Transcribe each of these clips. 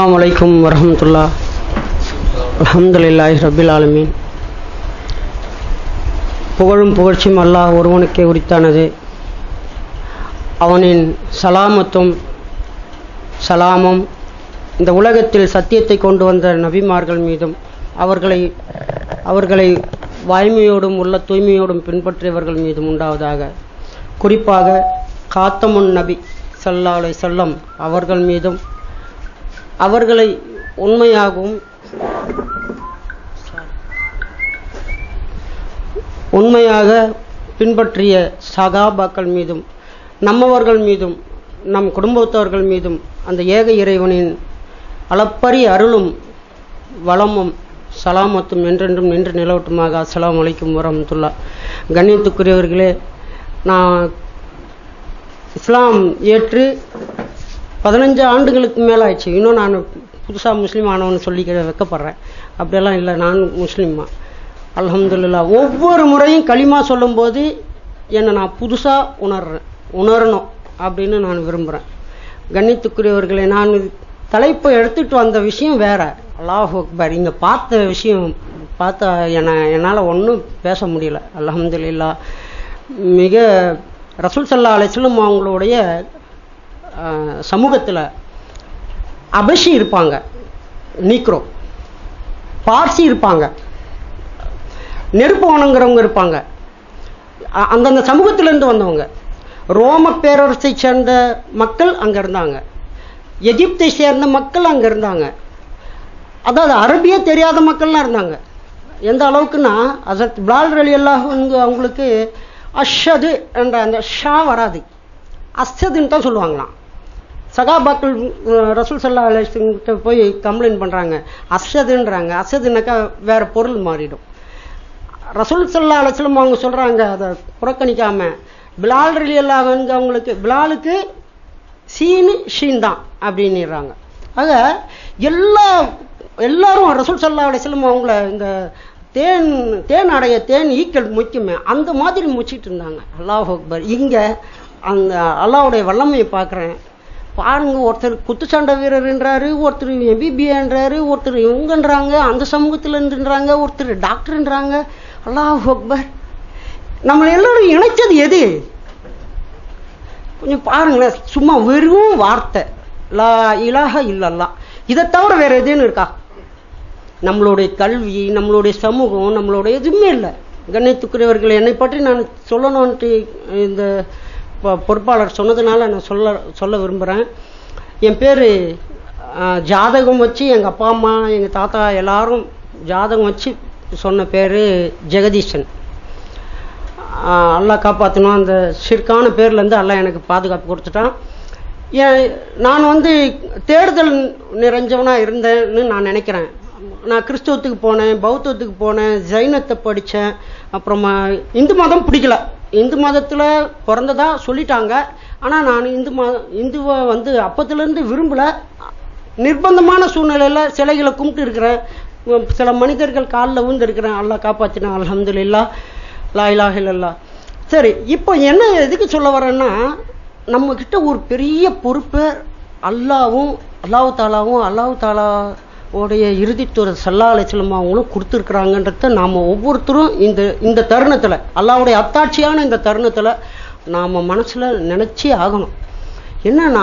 அஸ்ஸலாமு அலைக்கும் வரஹமத்துல்லா அல்ஹம்துலில்லாஹி ரபில் ஆலமீன் புகழும் புகழ்ச்சியும் அல்லாஹ் ஒருவனுக்கே உரித்தானது அவனின் சலாமத்தும் சலாமும் இந்த உலகத்தில் சத்தியத்தை கொண்டு வந்த நபிமார்கள் மீதும் அவர்களை அவர்களை வாய்மையோடும் உள்ள தூய்மையோடும் பின்பற்றியவர்கள் மீதும் உண்டாவதாக குறிப்பாக காத்தமுன் நபி சல்லா அலை செல்லம் அவர்கள் மீதும் அவர்களை உண்மையாகவும் உண்மையாக பின்பற்றிய சகாபாக்கள் மீதும் நம்மவர்கள் மீதும் நம் குடும்பத்தவர்கள் மீதும் அந்த ஏக இறைவனின் அளப்பரிய அருளும் வளமும் சலாமத்தும் என்றென்றும் நின்று நிலவட்டுமாக அஸ்ஸலாமு அலைக்கும் வரமத்துல்லா கண்ணியத்துக்குரியவர்களே நான் இஸ்லாம் ஏற்று பதினஞ்சு ஆண்டுகளுக்கு மேலே ஆயிடுச்சு இன்னும் நான் புதுசாக முஸ்லீம் ஆனவன்னு சொல்லிக்க வைக்கப்படுறேன் அப்படியெல்லாம் இல்லை நான் முஸ்லீம்மா அல்ஹம்துலில்லா ஒவ்வொரு முறையும் களிமா சொல்லும்போது என்னை நான் புதுசாக உணர்றேன் உணரணும் அப்படின்னு நான் விரும்புகிறேன் கண்ணியத்துக்குரியவர்களை நான் தலைப்பை எடுத்துட்டு வந்த விஷயம் வேற அல்லாஹ் அக்பர் இங்கே பார்த்த விஷயம் பார்த்தா என்னை என்னால் ஒன்றும் பேச முடியல அல்ஹம்துலில்லா மிக ரசூல் சல்லா அலிஸ்லம் அவங்களுடைய சமூகத்தில் அபஷி இருப்பாங்க நீக்ரோ பார்சி இருப்பாங்க நெருப்பு வணங்குறவங்க இருப்பாங்க அ- அந்தந்த சமூகத்திலேருந்து வந்தவங்க ரோம பேரரசை சேர்ந்த மக்கள் அங்கே இருந்தாங்க எகிப்தை சேர்ந்த மக்கள் அங்கே இருந்தாங்க அதாவது அரபியே தெரியாத மக்கள்லாம் இருந்தாங்க எந்த அளவுக்குன்னா அசத் பிலால் அலி அல்லாஹ் அவங்களுக்கு அஷது என்ற அந்த ஷா வராது அஸ்ஸதுன்னு தான் சொல்லுவாங்களாம் சகாபாக்கள் அஹ், ரசூல் சல்லா அலிஸ்கிட்ட போய் கம்ப்ளைண்ட் பண்ணுறாங்க அஸ்ஸதுன்றாங்க அஸ்ஸதுனாக்கா வேற பொருள் மாறிடும் ரசூல் சல்லா அலிஸ்லம் அவங்க சொல்கிறாங்க அதை புறக்கணிக்காம பிலால் அலி அல்லாஹ் அவங்களுக்கு பிலாலுக்கு சீனு ஷீன் தான் அப்படின்னுறாங்க ஆக எல்லா எல்லாரும் ரசூல் சல்லா அலிஸ்லம் அவங்கள இந்த தேன் தேன் அடைய தேன் ஈக்கள் முக்கியமே அந்த மாதிரி முச்சிட்டு இருந்தாங்க அல்லாஹ் அக்பர் இங்கே அந்த அல்லாஹ்வுடைய வல்லமையை பார்க்குறேன் பாருங்க ஒருத்தர் குத்துச்சண்டை வீரர்ன்றாரு ஒருத்தர் எம்பிபிஏன்றாரு ஒருத்தர் இவங்கன்றாங்க அந்த சமூகத்துல இருந்துன்றாங்க ஒருத்தர் டாக்டர்ன்றாங்க அல்லாஹ் அக்பர் நம்மளை எல்லாரும் இணைச்சது எது கொஞ்சம் பாருங்களேன் சும்மா வெறும் வார்த்தை லா இலாஹ இல்லல்லா இதை தவிர வேற எதுன்னு இருக்கா நம்மளுடைய கல்வி நம்மளுடைய சமூகம் நம்மளுடைய எதுவுமே இல்லை கண்ணியத்துக்குரியவர்கள் என்னை பற்றி நான் சொல்லணும்ன்ட்டு இந்த பொ- பொறுப்பாளர் சொன்னதுனால நான் சொல்ல சொல்ல விரும்புகிறேன் என் பேர் ஜாதகம் வச்சு எங்கள் அப்பா அம்மா எங்கள் தாத்தா எல்லாரும் ஜாதகம் வச்சு சொன்ன பேர் ஜெகதீஷன் ஆஹ் அல்லாஹ் காப்பாற்றணும் அந்த ஷிர்கான பேர்லேருந்து அல்லாஹ் எனக்கு பாதுகாப்பு கொடுத்துட்டான் ஏன் நான் வந்து தேடுதல் நிறைஞ்சவனாக இருந்தேன்னு நான் நினைக்கிறேன் நான் கிறிஸ்துவத்துக்கு போனேன் பௌத்தத்துக்கு போனேன் ஜைனத்தை படித்தேன் அப்புறமா இந்து மதம் பிடிக்கல இந்து மதத்தில் பிறந்ததா சொல்லிட்டாங்க ஆனால் நான் இந்து ம இந்துவை வந்து அப்பத்துலேருந்து விரும்பலை நிர்பந்தமான சூழ்நிலையில் சிலைகளை கும்பிட்டு இருக்கிறேன் உம் சில மனிதர்கள் காலில் விழுந்து இருக்கிறேன் அல்லாஹ் காப்பாற்றினான் அல்ஹம்துலில்லா லா இலாஹ இல்லல்லா சரி இப்போ என்ன எதுக்கு சொல்ல வரேன்னா நம்ம கிட்ட ஒரு பெரிய பொறுப்பை அல்லாவும் அல்லாஹ் தாலாவும் அல்லாஹ் தாலா உடைய இறுதித்துறை சல்லா அலிஸ்லம் அவங்களும் கொடுத்துருக்குறாங்கன்றத நாம் ஒவ்வொருத்தரும் இந்த இந்த தருணத்தில் அல்லாவுடைய அத்தாட்சியான இந்த தருணத்தில் நாம் மனசில் நினச்சே ஆகணும் என்னன்னா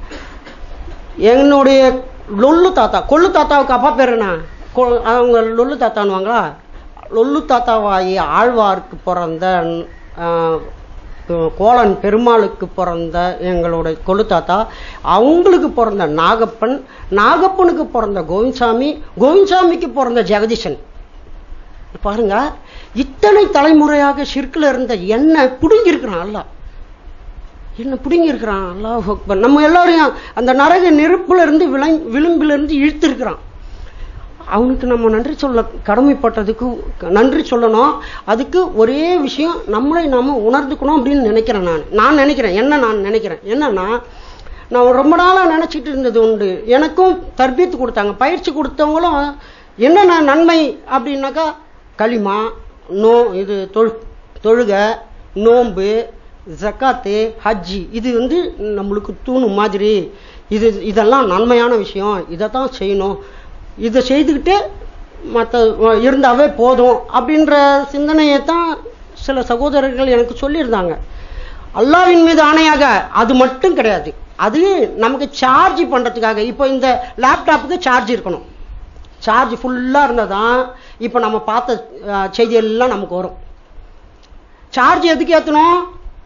என்னுடைய லொல்லு தாத்தா கொள்ளு தாத்தாவுக்கு அப்பா பேர் என்ன கொ- அவங்க லொல்லு தாத்தான்னுவாங்களா லொல்லு தாத்தாவாகி ஆழ்வாருக்கு பிறந்த ஆஹ், கோலன் பெருமாளுக்கு பிறந்த எங்களுடைய கொள்ளு தாத்தா அவங்களுக்கு பிறந்த நாகப்பன் நாகப்பனுக்கு பிறந்த கோவிந்சாமி கோவிந்சாமிக்கு பிறந்த ஜெகதீஷன் பாருங்க இத்தனை தலைமுறையாக ஷிர்கில் இருந்த என்ன பிடுங்கியிருக்கிறான் அல்லாஹ் என்ன பிடுங்கி இருக்கிறான் அல்லாஹ் அக்பர் நம்ம எல்லாரையும் அந்த நரக நெருப்புல இருந்து விளை விளிம்பில இருந்து இழுத்திருக்கிறான் அவனுக்கு நம்ம நன்றி சொல்ல கடமைப்பட்டதுக்கு நன்றி சொல்லணும் அதுக்கு ஒரே விஷயம் நம்மளை நாம உணர்ந்துக்கணும் அப்படின்னு நினைக்கிறேன் நான் நான் நினைக்கிறேன் என்ன நான் நினைக்கிறேன் என்னன்னா நான் ரொம்ப நாளாக நினச்சிட்டு இருந்தது உண்டு எனக்கும் தர்பியத்து கொடுத்தாங்க பயிற்சி கொடுத்தவங்களும் என்னென்ன நன்மை அப்படின்னாக்கா களிமா நோ இது தொழு தொழுகை நோன்பு ஜக்காத்து ஹஜ்ஜி இது வந்து நம்மளுக்கு தூணு மாதிரி இது இதெல்லாம் நன்மையான விஷயம் இதை தான் செய்யணும் இதை செய்துக்கிட்டு மற்ற இருந்தாவே போதும் அப்படின்ற சிந்தனையை தான் சில சகோதரர்கள் எனக்கு சொல்லியிருந்தாங்க அல்லாவின் மீது ஆணையாக அது மட்டும் கிடையாது அது நமக்கு சார்ஜ் பண்ணுறதுக்காக இப்போ இந்த லேப்டாப்புக்கு சார்ஜ் இருக்கணும் சார்ஜ் ஃபுல்லாக இருந்தால் தான் இப்போ நம்ம பார்த்த அஹ், செய்தியெல்லாம் நமக்கு வரும் சார்ஜ் எதுக்கு ஏற்றணும்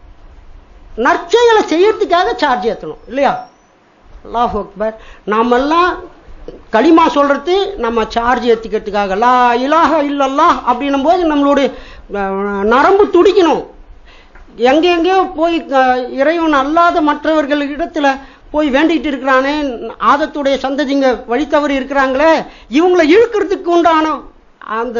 நற்செயலை செய்யறதுக்காக சார்ஜ் ஏற்றணும் இல்லையா அல்லாஹ் அக்பர் நாமெல்லாம் களிமா சொல்றது நம்ம சார்ஜ் ஏற்றிக்கிறதுக்காக லா இலாஹ இல்லல்லாஹ் அப்படின்னும் போது நம்மளுடைய அஹ், நரம்பு துடிக்கணும் எங்கெங்கேயோ போய் அஹ், இறைவன் அல்லாத மற்றவர்கள் இடத்துல போய் வேண்டிட்டு இருக்கிறானே ஆதத்துடைய சந்ததிங்க வழி தவறி இருக்கிறாங்களே இவங்களை இழுக்கிறதுக்கு உண்டான அந்த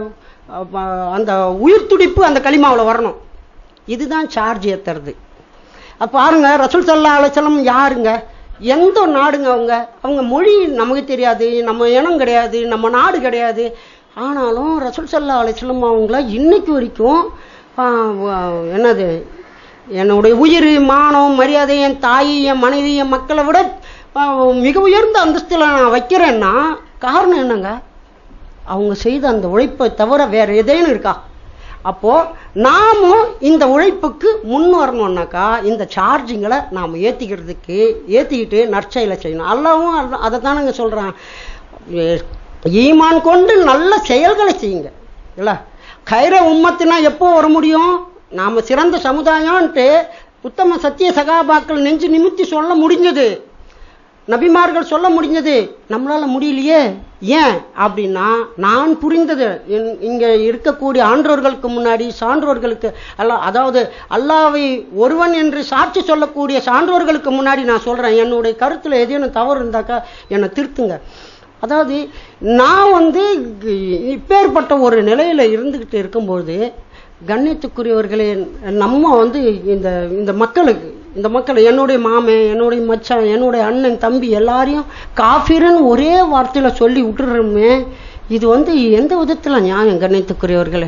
அஹ், அந்த உயிர் துடிப்பு அந்த களிமாவில் வரணும் இதுதான் சார்ஜ் ஏத்துறது அப்ப பாருங்க ரசூல் சல்லா அலைச்சலம் யாருங்க எந்த நாடுங்க அவங்க அவங்க மொழி நமக்கு தெரியாது நம்ம இனம் கிடையாது நம்ம நாடு கிடையாது ஆனாலும் ரசூல் சல்லா அலைச்சலம் அவங்கள இன்னைக்கு வரைக்கும் ஆ, வ- என்னது என்னுடைய உயிர் மானம் மரியாதை என் தாய் என் மனைவி என் மக்களை விட ஆ, மிக உயர்ந்த அந்தஸ்தில் நான் வைக்கிறேன்னா காரணம் என்னங்க அவங்க செய்த அந்த உழைப்பை தவிர வேற எதேனும் இருக்கா அப்போ நாமும் இந்த உழைப்புக்கு முன் வரணும்னாக்கா இந்த சார்ஜிங்களை நாம் ஏத்திக்கிறதுக்கு ஏத்திக்கிட்டு நற்செயலை செய்யணும் அல்லாவும் அதை தானங்க சொல்றான் ஏ- ஈமான் கொண்டு நல்ல செயல்களை செய்யுங்க இல்ல கைர உம்மத்துனா எப்போ வர முடியும் நாம சிறந்த சமுதாயம்ன்ட்டு உத்தம சத்திய சகாபாக்கள் நெஞ்சு நிமித்தி சொல்ல முடிஞ்சது நபிமார்கள் சொல்ல முடிஞ்சது நம்மளால முடியலையே ஏன் அப்படின்னா நான் புரிந்தது இன்- இங்க இருக்கக்கூடிய ஆன்றோர்களுக்கு முன்னாடி சான்றோர்களுக்கு அல்ல அதாவது அல்லாவை ஒருவன் என்று சாட்சி சொல்லக்கூடிய சான்றோர்களுக்கு முன்னாடி நான் சொல்றேன் என்னுடைய கருத்துல ஏதேனும் தவறு இருந்தாக்கா என்னை திருத்துங்க அதாவது நான் வந்து இப்பேற்பட்ட ஒரு நிலையில இருந்துகிட்டு இருக்கும்போது கண்ணியத்துக்குரியவர்களே நம்ம வந்து இந்த இந்த மக்களுக்கு இந்த மக்கள் என்னுடைய மாமன் என்னுடைய மச்சான் என்னுடைய அண்ணன் தம்பி எல்லாரையும் காஃபிருன்னு ஒரே வார்த்தையில சொல்லி விட்டுறோமே இது வந்து எந்த விதத்துல நியாயம் கண்ணியத்துக்குரியவர்களே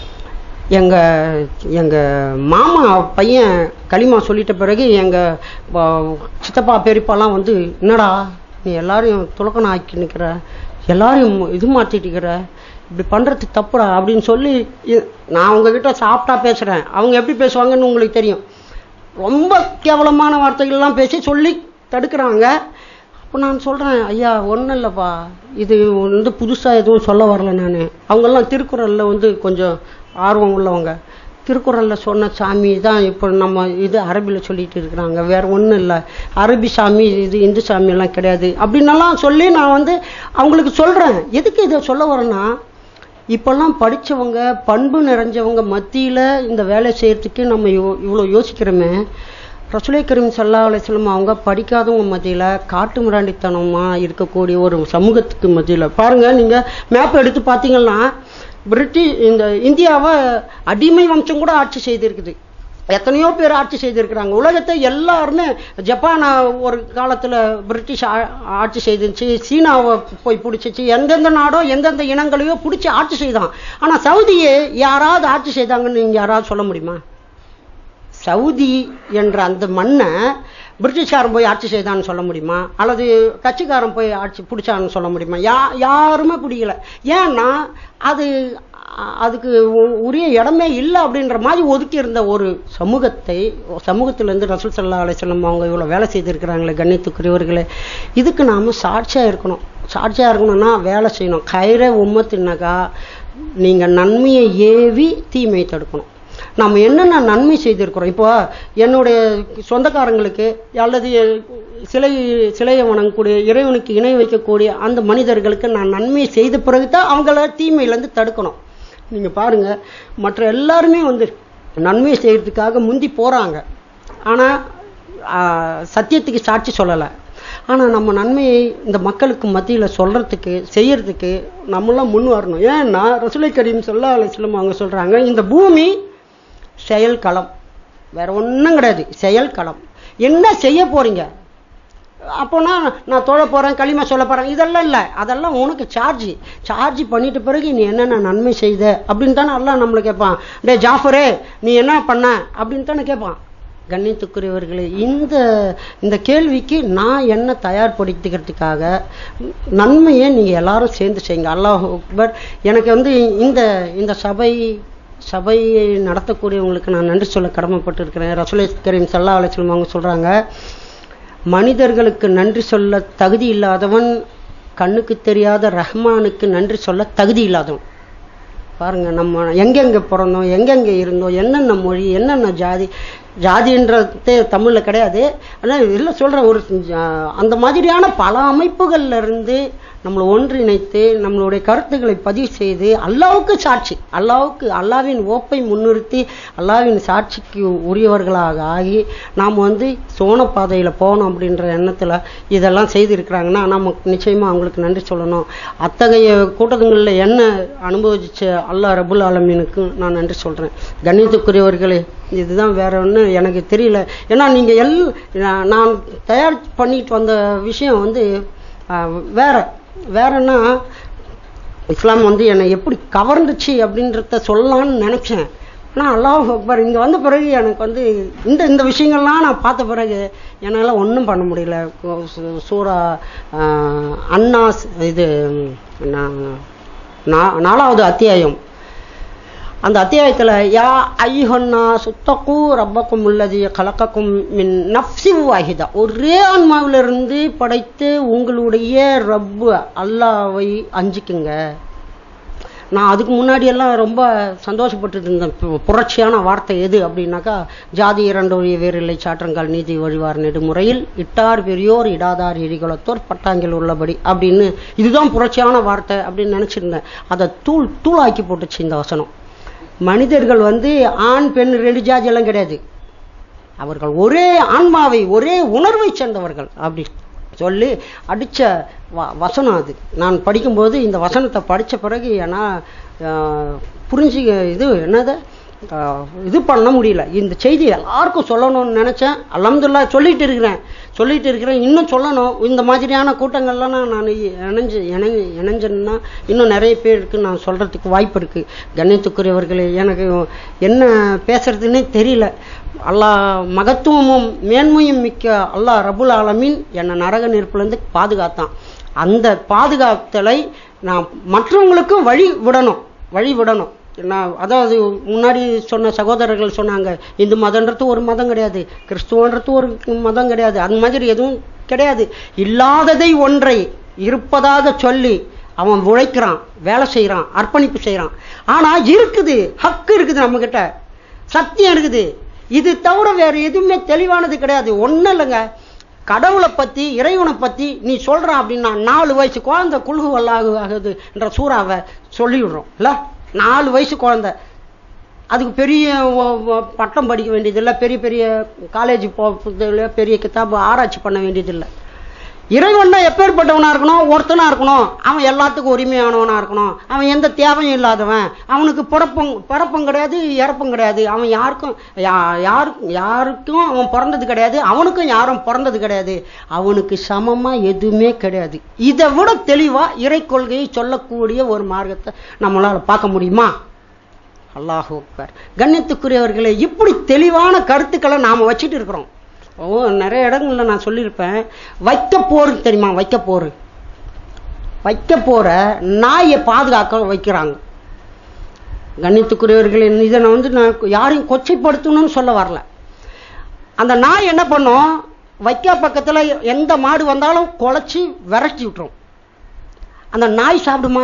எங்க எங்க மாமா பையன் களிமா சொல்லிட்ட பிறகு எங்க ப- சித்தப்பா பெரியப்பாலாம் வந்து என்னடா நீ எல்லாரையும் துலக்கணம் ஆக்கி நிக்கிற எல்லாரையும் இது மாத்திட்டு இருக்கிற இப்படி பண்றது தப்புடா அப்படின்னு சொல்லி இ- நான் உங்ககிட்ட சாப்பிட்டா பேசுறேன் அவங்க எப்படி பேசுவாங்கன்னு உங்களுக்கு தெரியும் ரொம்ப கேவலமான வார்த்தைகள்லாம் பேசி சொல்லி தடுக்கிறாங்க அப்போ நான் சொல்றேன் ஐயா ஒன்றும் இல்லைப்பா இது வந்து புதுசா எதுவும் சொல்ல வரல நான் அவங்கெல்லாம் திருக்குறள்ல வந்து கொஞ்சம் ஆர்வம் உள்ளவங்க திருக்குறள்ல சொன்ன சாமி தான் இப்போ நம்ம இது அரபியில் சொல்லிட்டு இருக்கிறாங்க வேற ஒன்றும் இல்லை அரபி சாமி இது இந்து சாமி எல்லாம் கிடையாது அப்படின்னெல்லாம் சொல்லி நான் வந்து அவங்களுக்கு சொல்றேன் எதுக்கு இதை சொல்ல வரேன்னா இப்பெல்லாம் படிச்சவங்க பண்பு நிறைஞ்சவங்க மத்தியில இந்த வேலை செய்யறதுக்கு நம்ம இவ்வ- இவ்வளவு யோசிக்கிறோமே ரசுலை கரீம் சல்லா அலிஸ்லம் அவங்க படிக்காதவங்க மத்தியில காட்டு மிராண்டித்தனமா இருக்கக்கூடிய ஒரு சமூகத்துக்கு மத்தியில பாருங்க நீங்க மேப் எடுத்து பார்த்தீங்கன்னா பிரிட்டிஷ் இந்த இந்தியாவை அடிமை வம்சம் கூட ஆட்சி செய்திருக்குது எத்தனையோ பேர் ஆட்சி செய்திருக்கிறாங்க உலகத்தை எல்லாருமே ஜப்பானை ஒரு காலத்துல பிரிட்டிஷ் ஆ- ஆட்சி செய்துச்சு சீனாவை போய் பிடிச்சிச்சு எந்தெந்த நாடோ எந்தெந்த இனங்களையோ பிடிச்சி ஆட்சி செய்தான் ஆனா சவுதியை யாராவது ஆட்சி செய்தாங்கன்னு நீங்க யாராவது சொல்ல முடியுமா சவுதி என்ற அந்த மண்ணை பிரிட்டிஷ்காரன் போய் ஆட்சி செய்தான்னு சொல்ல முடியுமா அல்லது கட்சிக்காரன் போய் ஆட்சி பிடிச்சான்னு சொல்ல முடியுமா யா யாருமே பிடிக்கல ஏன்னா அது அ- அதுக்கு உ- உரிய இடமே இல்லை அப்படின்ற மாதிரி ஒதுக்கி இருந்த ஒரு சமூகத்தை சமூகத்திலிருந்து ரசூல் சல்லா அலிஸ்லம் அவங்க இவ்வளோ வேலை செய்திருக்கிறாங்களே கண்ணியத்துக்குரியவர்களே இதுக்கு நாம சாட்சியா இருக்கணும் சாட்சியா இருக்கணும்னா வேலை செய்யணும் கயிறை உம்மத்தினாக்கா நீங்க நன்மையை ஏவி தீமையை தடுக்கணும் நம்ம என்னென்ன நன்மை செய்திருக்கிறோம் இப்போ என்னுடைய சொந்தக்காரங்களுக்கு அல்லது சிலை சிலையை வணங்கக்கூடிய இறைவனுக்கு இணை வைக்கக்கூடிய அந்த மனிதர்களுக்கு நான் நன்மை செய்த பிறகு தான் அவங்கள தீமையிலேருந்து தடுக்கணும் நீங்க பாருங்க மற்ற எல்லாருமே வந்து நன்மை செய்யறதுக்காக முந்தி போறாங்க ஆனா ஆஹ், சத்தியத்துக்கு சாட்சி சொல்லலை ஆனா நம்ம நன்மையை இந்த மக்களுக்கு மத்தியில சொல்றதுக்கு செய்யறதுக்கு நம்மளாம் முன் வரணும் ஏன்னா ரசூலை கரீம் சொல்லா அலிஸ்லம் அவங்க சொல்றாங்க இந்த பூமி செயல் களம் வேற ஒண்ணும் கிடையாது செயல் களம் என்ன செய்ய போறீங்க அப்போனா நான் தொழ போறேன் களிமா சொல்ல போறேன் இதெல்லாம் இல்லை அதெல்லாம் உனக்கு சார்ஜ் சார்ஜ் பண்ணிட்ட பிறகு நீ என்னென்ன நன்மை செய்த அப்படின்னு தானே எல்லாம் நம்மளை கேட்பான் டே ஜாஃபரே நீ என்ன பண்ண அப்படின்னு தானே கேட்பான் கண்ணியத்துக்குரியவர்களே இந்த இந்த கேள்விக்கு நான் என்ன தயார்படுத்திக்கிறதுக்காக நன்மையை நீங்கள் எல்லாரும் சேர்ந்து செய்யுங்க அல்லாஹ் அக்பர் எனக்கு வந்து இந்த இந்த சபை சபையை நடத்தக்கூடியவங்களுக்கு நான் நன்றி சொல்ல கடமைப்பட்டிருக்கிறேன் ரசூலை கரீம் சல்லா அலிஸ்லம் அவங்க சொல்கிறாங்க மனிதர்களுக்கு நன்றி சொல்ல தகுதி இல்லாதவன் கண்ணுக்கு தெரியாத ரஹ்மானுக்கு நன்றி சொல்ல தகுதி இல்லாதவன் பாருங்க நம்ம எங்கெங்க பிறந்தோம் எங்கெங்க இருந்தோம் என்னென்ன மொழி என்னென்ன ஜாதி ஜாதின்றதே தமிழில் கிடையாது ஆனால் இல்லை சொல்கிறேன் ஒரு ஜா- அந்த மாதிரியான பல அமைப்புகள்ல இருந்து நம்மளை ஒன்றிணைத்து நம்மளுடைய கருத்துக்களை பதிவு செய்து அல்லாவுக்கு சாட்சி அல்லாவுக்கு அல்லாவின் ஓப்பை முன்னிறுத்தி அல்லாவின் சாட்சிக்கு உரியவர்களாக ஆகி நாம் வந்து சோன பாதையில் போகணும் அப்படின்ற எண்ணத்தில் இதெல்லாம் செய்திருக்கிறாங்கன்னா நமக்கு நிச்சயமாக அவங்களுக்கு நன்றி சொல்லணும் அத்தகைய கூட்டங்களில் என்ன அனுபவிச்ச அல்லாஹ் ரபுல் ஆலமீனுக்கு நான் நன்றி சொல்கிறேன் கணிதத்துக்குரியவர்களே இதுதான் வேற ஒன்றும் எனக்கு தெரியல ஏன்னா நீங்கள் எல் நான் நான் தயார் பண்ணிட்டு வந்த விஷயம் வந்து ஆஹ், வேற வேறன்னா இஸ்லாம் வந்து என்னை எப்படி கவர்ந்துச்சு அப்படின்றத சொல்லலாம்னு நினச்சேன் ஆனால் அல்லாஹ் அக்பர் இங்கே வந்த பிறகு எனக்கு வந்து இந்த இந்த விஷயங்கள்லாம் நான் பார்த்த பிறகு என்னால் ஒன்றும் பண்ண முடியல சூ- சூரா ஆஹ், அன்னாஸ் இது நா- நா- நாலாவது அத்தியாயம் அந்த அத்தியாயத்தில் யா ஐஹன்னா சுத்தக்கூ ரப்பக்கும் உள்ளது கலக்கக்கும் மின் நப்சி வாஹிதா ஒரே ஆன்மாவிலிருந்து படைத்து உங்களுடைய ரப்பு அல்லாவை அஞ்சிக்குங்க நான் அதுக்கு முன்னாடி எல்லாம் ரொம்ப சந்தோஷப்பட்டு இருந்தேன் பு- புரட்சியான வார்த்தை எது அப்படின்னாக்கா ஜாதி இரண்டொழிய வேறில்லை சாற்றங்கால் நீதி வழிவார் நெடுமுறையில் இட்டார் பெரியோர் இடாதார் எரிகுலத்தோர் பட்டாங்கில் உள்ளபடி அப்படின்னு இதுதான் புரட்சியான வார்த்தை அப்படின்னு நினச்சிருந்தேன் அதை தூள் தூளாக்கி போட்டுச்சு இந்த வசனம் மனிதர்கள் வந்து ஆண் பெண் ரெண்டு ஜாதி எல்லாம் கிடையாது அவர்கள் ஒரே ஆன்மாவை ஒரே உணர்வை சேர்ந்தவர்கள் அப்படி சொல்லி அடிச்ச வ வசனம் அது நான் படிக்கும்போது இந்த வசனத்தை படிச்ச பிறகு ஏன்னா ஆஹ், புரிஞ்சு இது என்னது ஆஹ், இது பண்ண முடியல இந்த செய்தி எல்லாருக்கும் சொல்லணும்னு நினச்சேன் அல்ஹம்துலில்லாஹ் சொல்லிட்டு இருக்கிறேன் சொல்லிட்டு இருக்கிறேன் இன்னும் சொல்லணும் இந்த மாதிரியான கூட்டங்கள்லாம் நான் நான் இணைஞ்சு இணைஞ்சு இணைஞ்சேன்னா இன்னும் நிறைய பேருக்கு நான் சொல்கிறதுக்கு வாய்ப்பு இருக்குது கண்ணியத்துக்குரியவர்களே எனக்கு என்ன பேசுறதுன்னே தெரியல அல்லாஹ் மகத்துவமும் மேன்மையும் மிக்க அல்லாஹ் ரபுல் ஆலமீன் என்னை நரக நெருப்புலேருந்து பாதுகாத்தான் அந்த பாதுகாத்தலை நான் மற்றவங்களுக்கும் வழி விடணும் வழி விடணும் நான் அதாவது முன்னாடி சொன்ன சகோதரர்கள் சொன்னாங்க இந்து மதன்றது ஒரு மதம் கிடையாது கிறிஸ்துவன்றது ஒரு மதம் கிடையாது அந்த மாதிரி எதுவும் கிடையாது இல்லாததை ஒன்றை இருப்பதாக சொல்லி அவன் உழைக்கிறான் வேலை செய்கிறான் அர்ப்பணிப்பு செய்கிறான் ஆனால் இருக்குது ஹக்கு இருக்குது நம்மக்கிட்ட சத்தியம் இருக்குது இது தவிர வேற எதுவுமே தெளிவானது கிடையாது ஒன்றும் இல்லைங்க கடவுளை பற்றி இறைவனை பற்றி நீ சொல்கிறான் அப்படின்னா நாலு வயசு குழந்தை குழுகு வல்லாகு ஆகுது என்ற சூறாவை சொல்லிவிடுறோம் இல்லை நாலு வயசு குழந்தை அதுக்கு பெரிய ஒ- ஒ- பட்டம் படிக்க வேண்டியதில்லை பெரிய பெரிய காலேஜ் போகிறதில்ல பெரிய கிதாபு ஆராய்ச்சி பண்ண வேண்டியதில்லை இறைவன்னா எப்பேற்பட்டவனா இருக்கணும் ஒருத்தனா இருக்கணும் அவன் எல்லாத்துக்கும் உரிமையானவனா இருக்கணும் அவன் எந்த தேவையும் இல்லாதவன் அவனுக்கு பிறப்பும் பிறப்பும் கிடையாது இறப்பும் கிடையாது அவன் யாருக்கும் யா- யாருக்கும் யாருக்கும் அவன் பிறந்தது கிடையாது அவனுக்கும் யாரும் பிறந்தது கிடையாது அவனுக்கு சமமா எதுவுமே கிடையாது இதை விட தெளிவா இறை கொள்கையை சொல்லக்கூடிய ஒரு மார்க்கத்தை நம்மளால பார்க்க முடியுமா அல்லாஹ் அக்பர் கண்ணியத்துக்குரியவர்களே இப்படி தெளிவான கருத்துக்களை நாம வச்சுட்டு இருக்கிறோம் ஓ நிறைய இடங்கள்ல நான் சொல்லியிருப்பேன் வைக்க போர் தெரியுமா வைக்க போர் வைக்க போற நாயை பாதுகாக்க வைக்கிறாங்க கண்ணியத்துக்குரியவர்களே இதை நான் வந்து நான் யாரையும் கொச்சைப்படுத்தணும்னு சொல்ல வரல அந்த நாய் என்ன பண்ணும் வைக்க பக்கத்துல எந்த மாடு வந்தாலும் குலைச்சி விரட்டி விட்டுரும் அந்த நாய் சாப்பிடுமா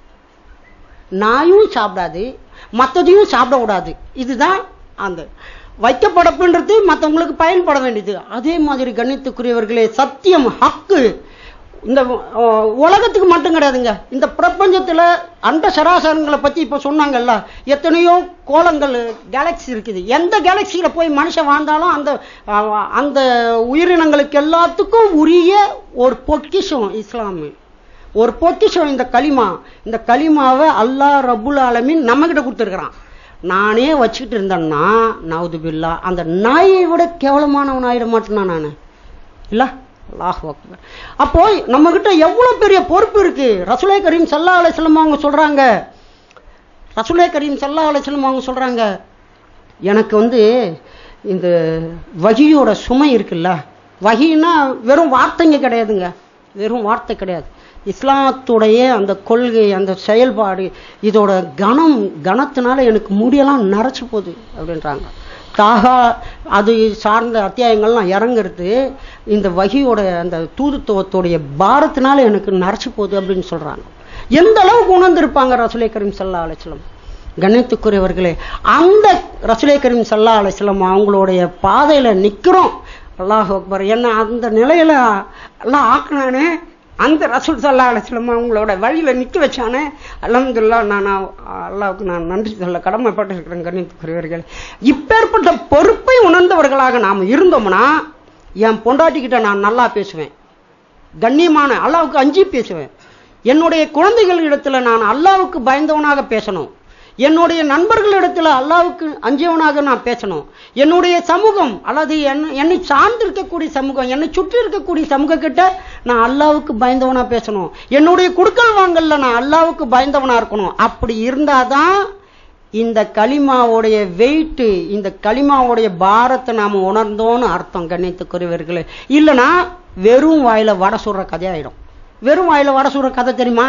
நாயும் சாப்பிடாது மற்றதையும் சாப்பிடக்கூடாது இதுதான் அந்த வைக்கப்படப்புன்றது மற்றவங்களுக்கு பயன்பட வேண்டியது அதே மாதிரி கண்ணியத்துக்குரியவர்களே சத்தியம் ஹக்கு இந்த அஹ், உலகத்துக்கு மட்டும் கிடையாதுங்க இந்த பிரபஞ்சத்தில் அண்ட சராசரங்களை பற்றி இப்போ சொன்னாங்கல்ல எத்தனையோ கோலங்கள் கேலக்ஸி இருக்குது எந்த கேலக்சியில் போய் மனுஷன் வாழ்ந்தாலும் அந்த அஹ், அந்த உயிரினங்களுக்கு எல்லாத்துக்கும் உரிய ஒரு பொக்கிஷம் இஸ்லாமு ஒரு பொக்கிஷம் இந்த களிமா இந்த களிமாவை அல்லாஹ் ரபுல் ஆலமீன் நம்மகிட்ட கொடுத்துருக்குறான் நானே வச்சுக்கிட்டு இருந்தேன்னா நவுது பில்லா அந்த நாயை விட கேவலமானவன் ஆயிட மாட்டேனா நான் இல்ல அல்லாஹ் அக்பர் அப்போ நம்ம கிட்ட எவ்வளவு பெரிய பொறுப்பு இருக்கு ரசூலை கரீம் சல்லா அலைஹிஸ்ஸலாம் அவங்க சொல்றாங்க ரசூலை கரீம் சல்லா அலைஹிஸ்ஸலாம் அவங்க சொல்றாங்க எனக்கு வந்து இந்த வகியோட சுமை இருக்குல்ல வகின்னா வெறும் வார்த்தைங்க கிடையாதுங்க வெறும் வார்த்தை கிடையாது இஸ்லாத்துடைய அந்த கொள்கை அந்த செயல்பாடு இதோட கணம் கணத்தினால எனக்கு முடியெல்லாம் நரைச்சு போகுது அப்படின்றாங்க தாகா அது சார்ந்த அத்தியாயங்கள்லாம் இறங்குறது இந்த வகியோட அந்த தூதுத்துவத்துடைய பாரத்தினால எனக்கு நரைச்சு போகுது அப்படின்னு சொல்றாங்க எந்த அளவுக்கு உணர்ந்திருப்பாங்க ரசுலை கரீம் சல்லா அலிஸ்லம் கண்ணியத்துக்குரியவர்களே அந்த ரசுலை கரீம் சல்லா அலிஸ்லம் அவங்களுடைய பாதையில நிக்கிறோம் அல்லாஹ் அக்பர் என்ன அந்த நிலையில எல்லாம் ஆக்குனானே அந்த ரசூல் சல்லா அலிஸ்லம் அவங்களோட வழியில நிக்க வச்சானே அலமதுல்லா நான் அல்லாவுக்கு நான் நன்றி சொல்ல கடமைப்பட்டிருக்கிறேன் கண்ணியத்துக்குரியவர்கள் இப்பேற்பட்ட பொறுப்பை உணர்ந்தவர்களாக நாம் இருந்தோம்னா என் பொண்டாட்டிக்கிட்ட நான் நல்லா பேசுவேன் கண்ணியமான அல்லாவுக்கு அஞ்சி பேசுவேன் என்னுடைய குழந்தைகள் இடத்துல நான் அல்லாவுக்கு பயந்தவனாக பேசணும் என்னுடைய நண்பர்களிடத்துல அல்லாவுக்கு அஞ்சியவனாக நான் பேசணும் என்னுடைய சமூகம் அல்லது என்னை சார்ந்து இருக்கக்கூடிய சமூகம் என்னை சுற்றி இருக்கக்கூடிய சமூக கிட்ட நான் அல்லாவுக்கு பயந்தவனா பேசணும் என்னுடைய குடுக்கல் வாங்கல்ல நான் அல்லாவுக்கு பயந்தவனா இருக்கணும் அப்படி இருந்தாதான் இந்த களிமாவுடைய வெயிட்டு இந்த களிமாவுடைய பாரத்தை நாம உணர்ந்தோன்னு அர்த்தம் கண்ணியத்துக்குரியவர்களே இல்லைன்னா வெறும் வாயில வடை சுடுற கதையாயிடும் வெறும் வாயில வடை சுடுற கதை தெரியுமா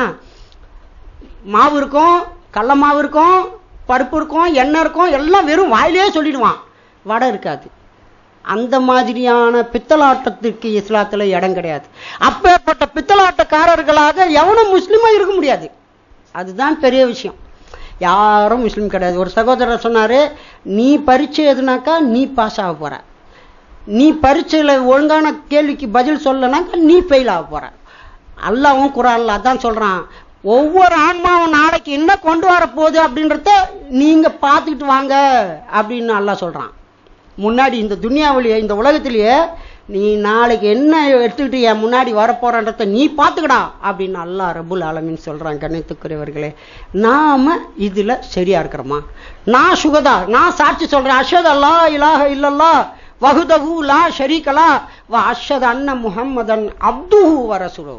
மாவு இருக்கும் கடல மாவு இருக்கும் பருப்பு இருக்கும் எண்ணெய் இருக்கும் எல்லாம் வெறும் வாயிலே சொல்லிடுவான் வடை இருக்காது அந்த மாதிரியான பித்தலாட்டத்திற்கு இஸ்லாத்துல இடம் கிடையாது அப்பேற்பட்ட பித்தலாட்டக்காரர்களாக எவனும் முஸ்லீமா இருக்க முடியாது அதுதான் பெரிய விஷயம் யாரும் முஸ்லீம் கிடையாது ஒரு சகோதரர் சொன்னாரு நீ பரீட்சை எதுனாக்கா நீ பாஸ் ஆக போற நீ பரீட்சையில ஒழுங்கான கேள்விக்கு பதில் சொல்லனாக்கா நீ ஃபெயில் ஆக போற அல்லாவும் குரான்ல அதான் சொல்றான் ஒவ்வொரு ஆன்மாவும் நாளைக்கு என்ன கொண்டு வர போகுது அப்படின்றத நீங்க பார்த்துக்கிட்டு வாங்க அப்படின்னு அல்லா சொல்றான் முன்னாடி இந்த துனியாவிலேயே இந்த உலகத்திலேயே நீ நாளைக்கு என்ன எடுத்துக்கிட்டு என் முன்னாடி வரப்போறன்றத நீ பார்த்துக்கடா அப்படின்னு அல்லா ரபுல் ஆலமின்னு சொல்றான் கணித்துக்குரியவர்களே நாம இதுல சரியா இருக்கிறோமா நான் சுகதா நான் சாட்சி சொல்றேன் அஷத் அல்லா இலாக இல்லல்லா வகுதகு லா ஷரீகலா வ அஷத் அன்ன முஹம்மதன் அப்துஹு வரசுரு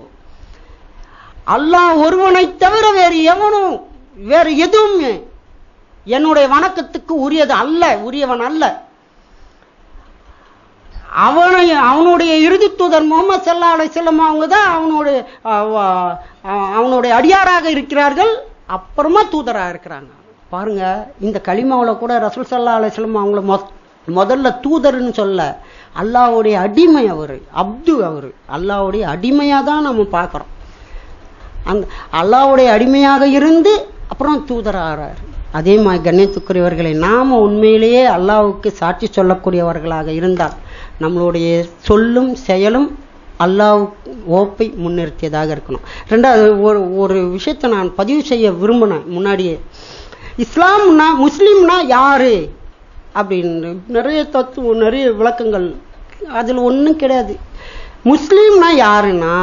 அல்லாஹ் ஒருவனை தவிர வேறு எவனும் வேறு எதுவும் என்னுடைய வணக்கத்துக்கு உரியது அல்ல உரியவன் அல்ல அவனை அவனுடைய இறுதி தூதர் முகமது சல்லா அலை செல்லம் அவங்க தான் அவனுடைய அவனுடைய அடியாராக இருக்கிறார்கள் அப்புறமா தூதராக இருக்கிறாங்க பாருங்க இந்த களிமாவில் கூட ரசூல் சல்லா அலை செல்லம் அவங்கள மொ முதல்ல தூதர்னு சொல்ல அல்லாவுடைய அடிமை அவர் அப்து அவர் அல்லாவுடைய அடிமையாக தான் நம்ம பார்க்குறோம் அந்த அல்லாவுடைய அடிமையாக இருந்து அப்புறம் தூதராகிறார் அதே மாதிரி கண்ணியத்துக்குரியவர்களை நாம உண்மையிலேயே அல்லாவுக்கு சாட்சி சொல்லக்கூடியவர்களாக இருந்தால் நம்மளுடைய சொல்லும் செயலும் அல்லாஹ் ஓப்பை முன்னிறுத்தியதாக இருக்கணும் ரெண்டாவது ஒரு ஒரு விஷயத்தை நான் பதிவு செய்ய விரும்பினேன் முன்னாடியே இஸ்லாம்னா முஸ்லீம்னா யாரு அப்படின்னு நிறைய தத்துவம் நிறைய விளக்கங்கள் அதில் ஒன்றும் கிடையாது முஸ்லீம்னா யாருன்னா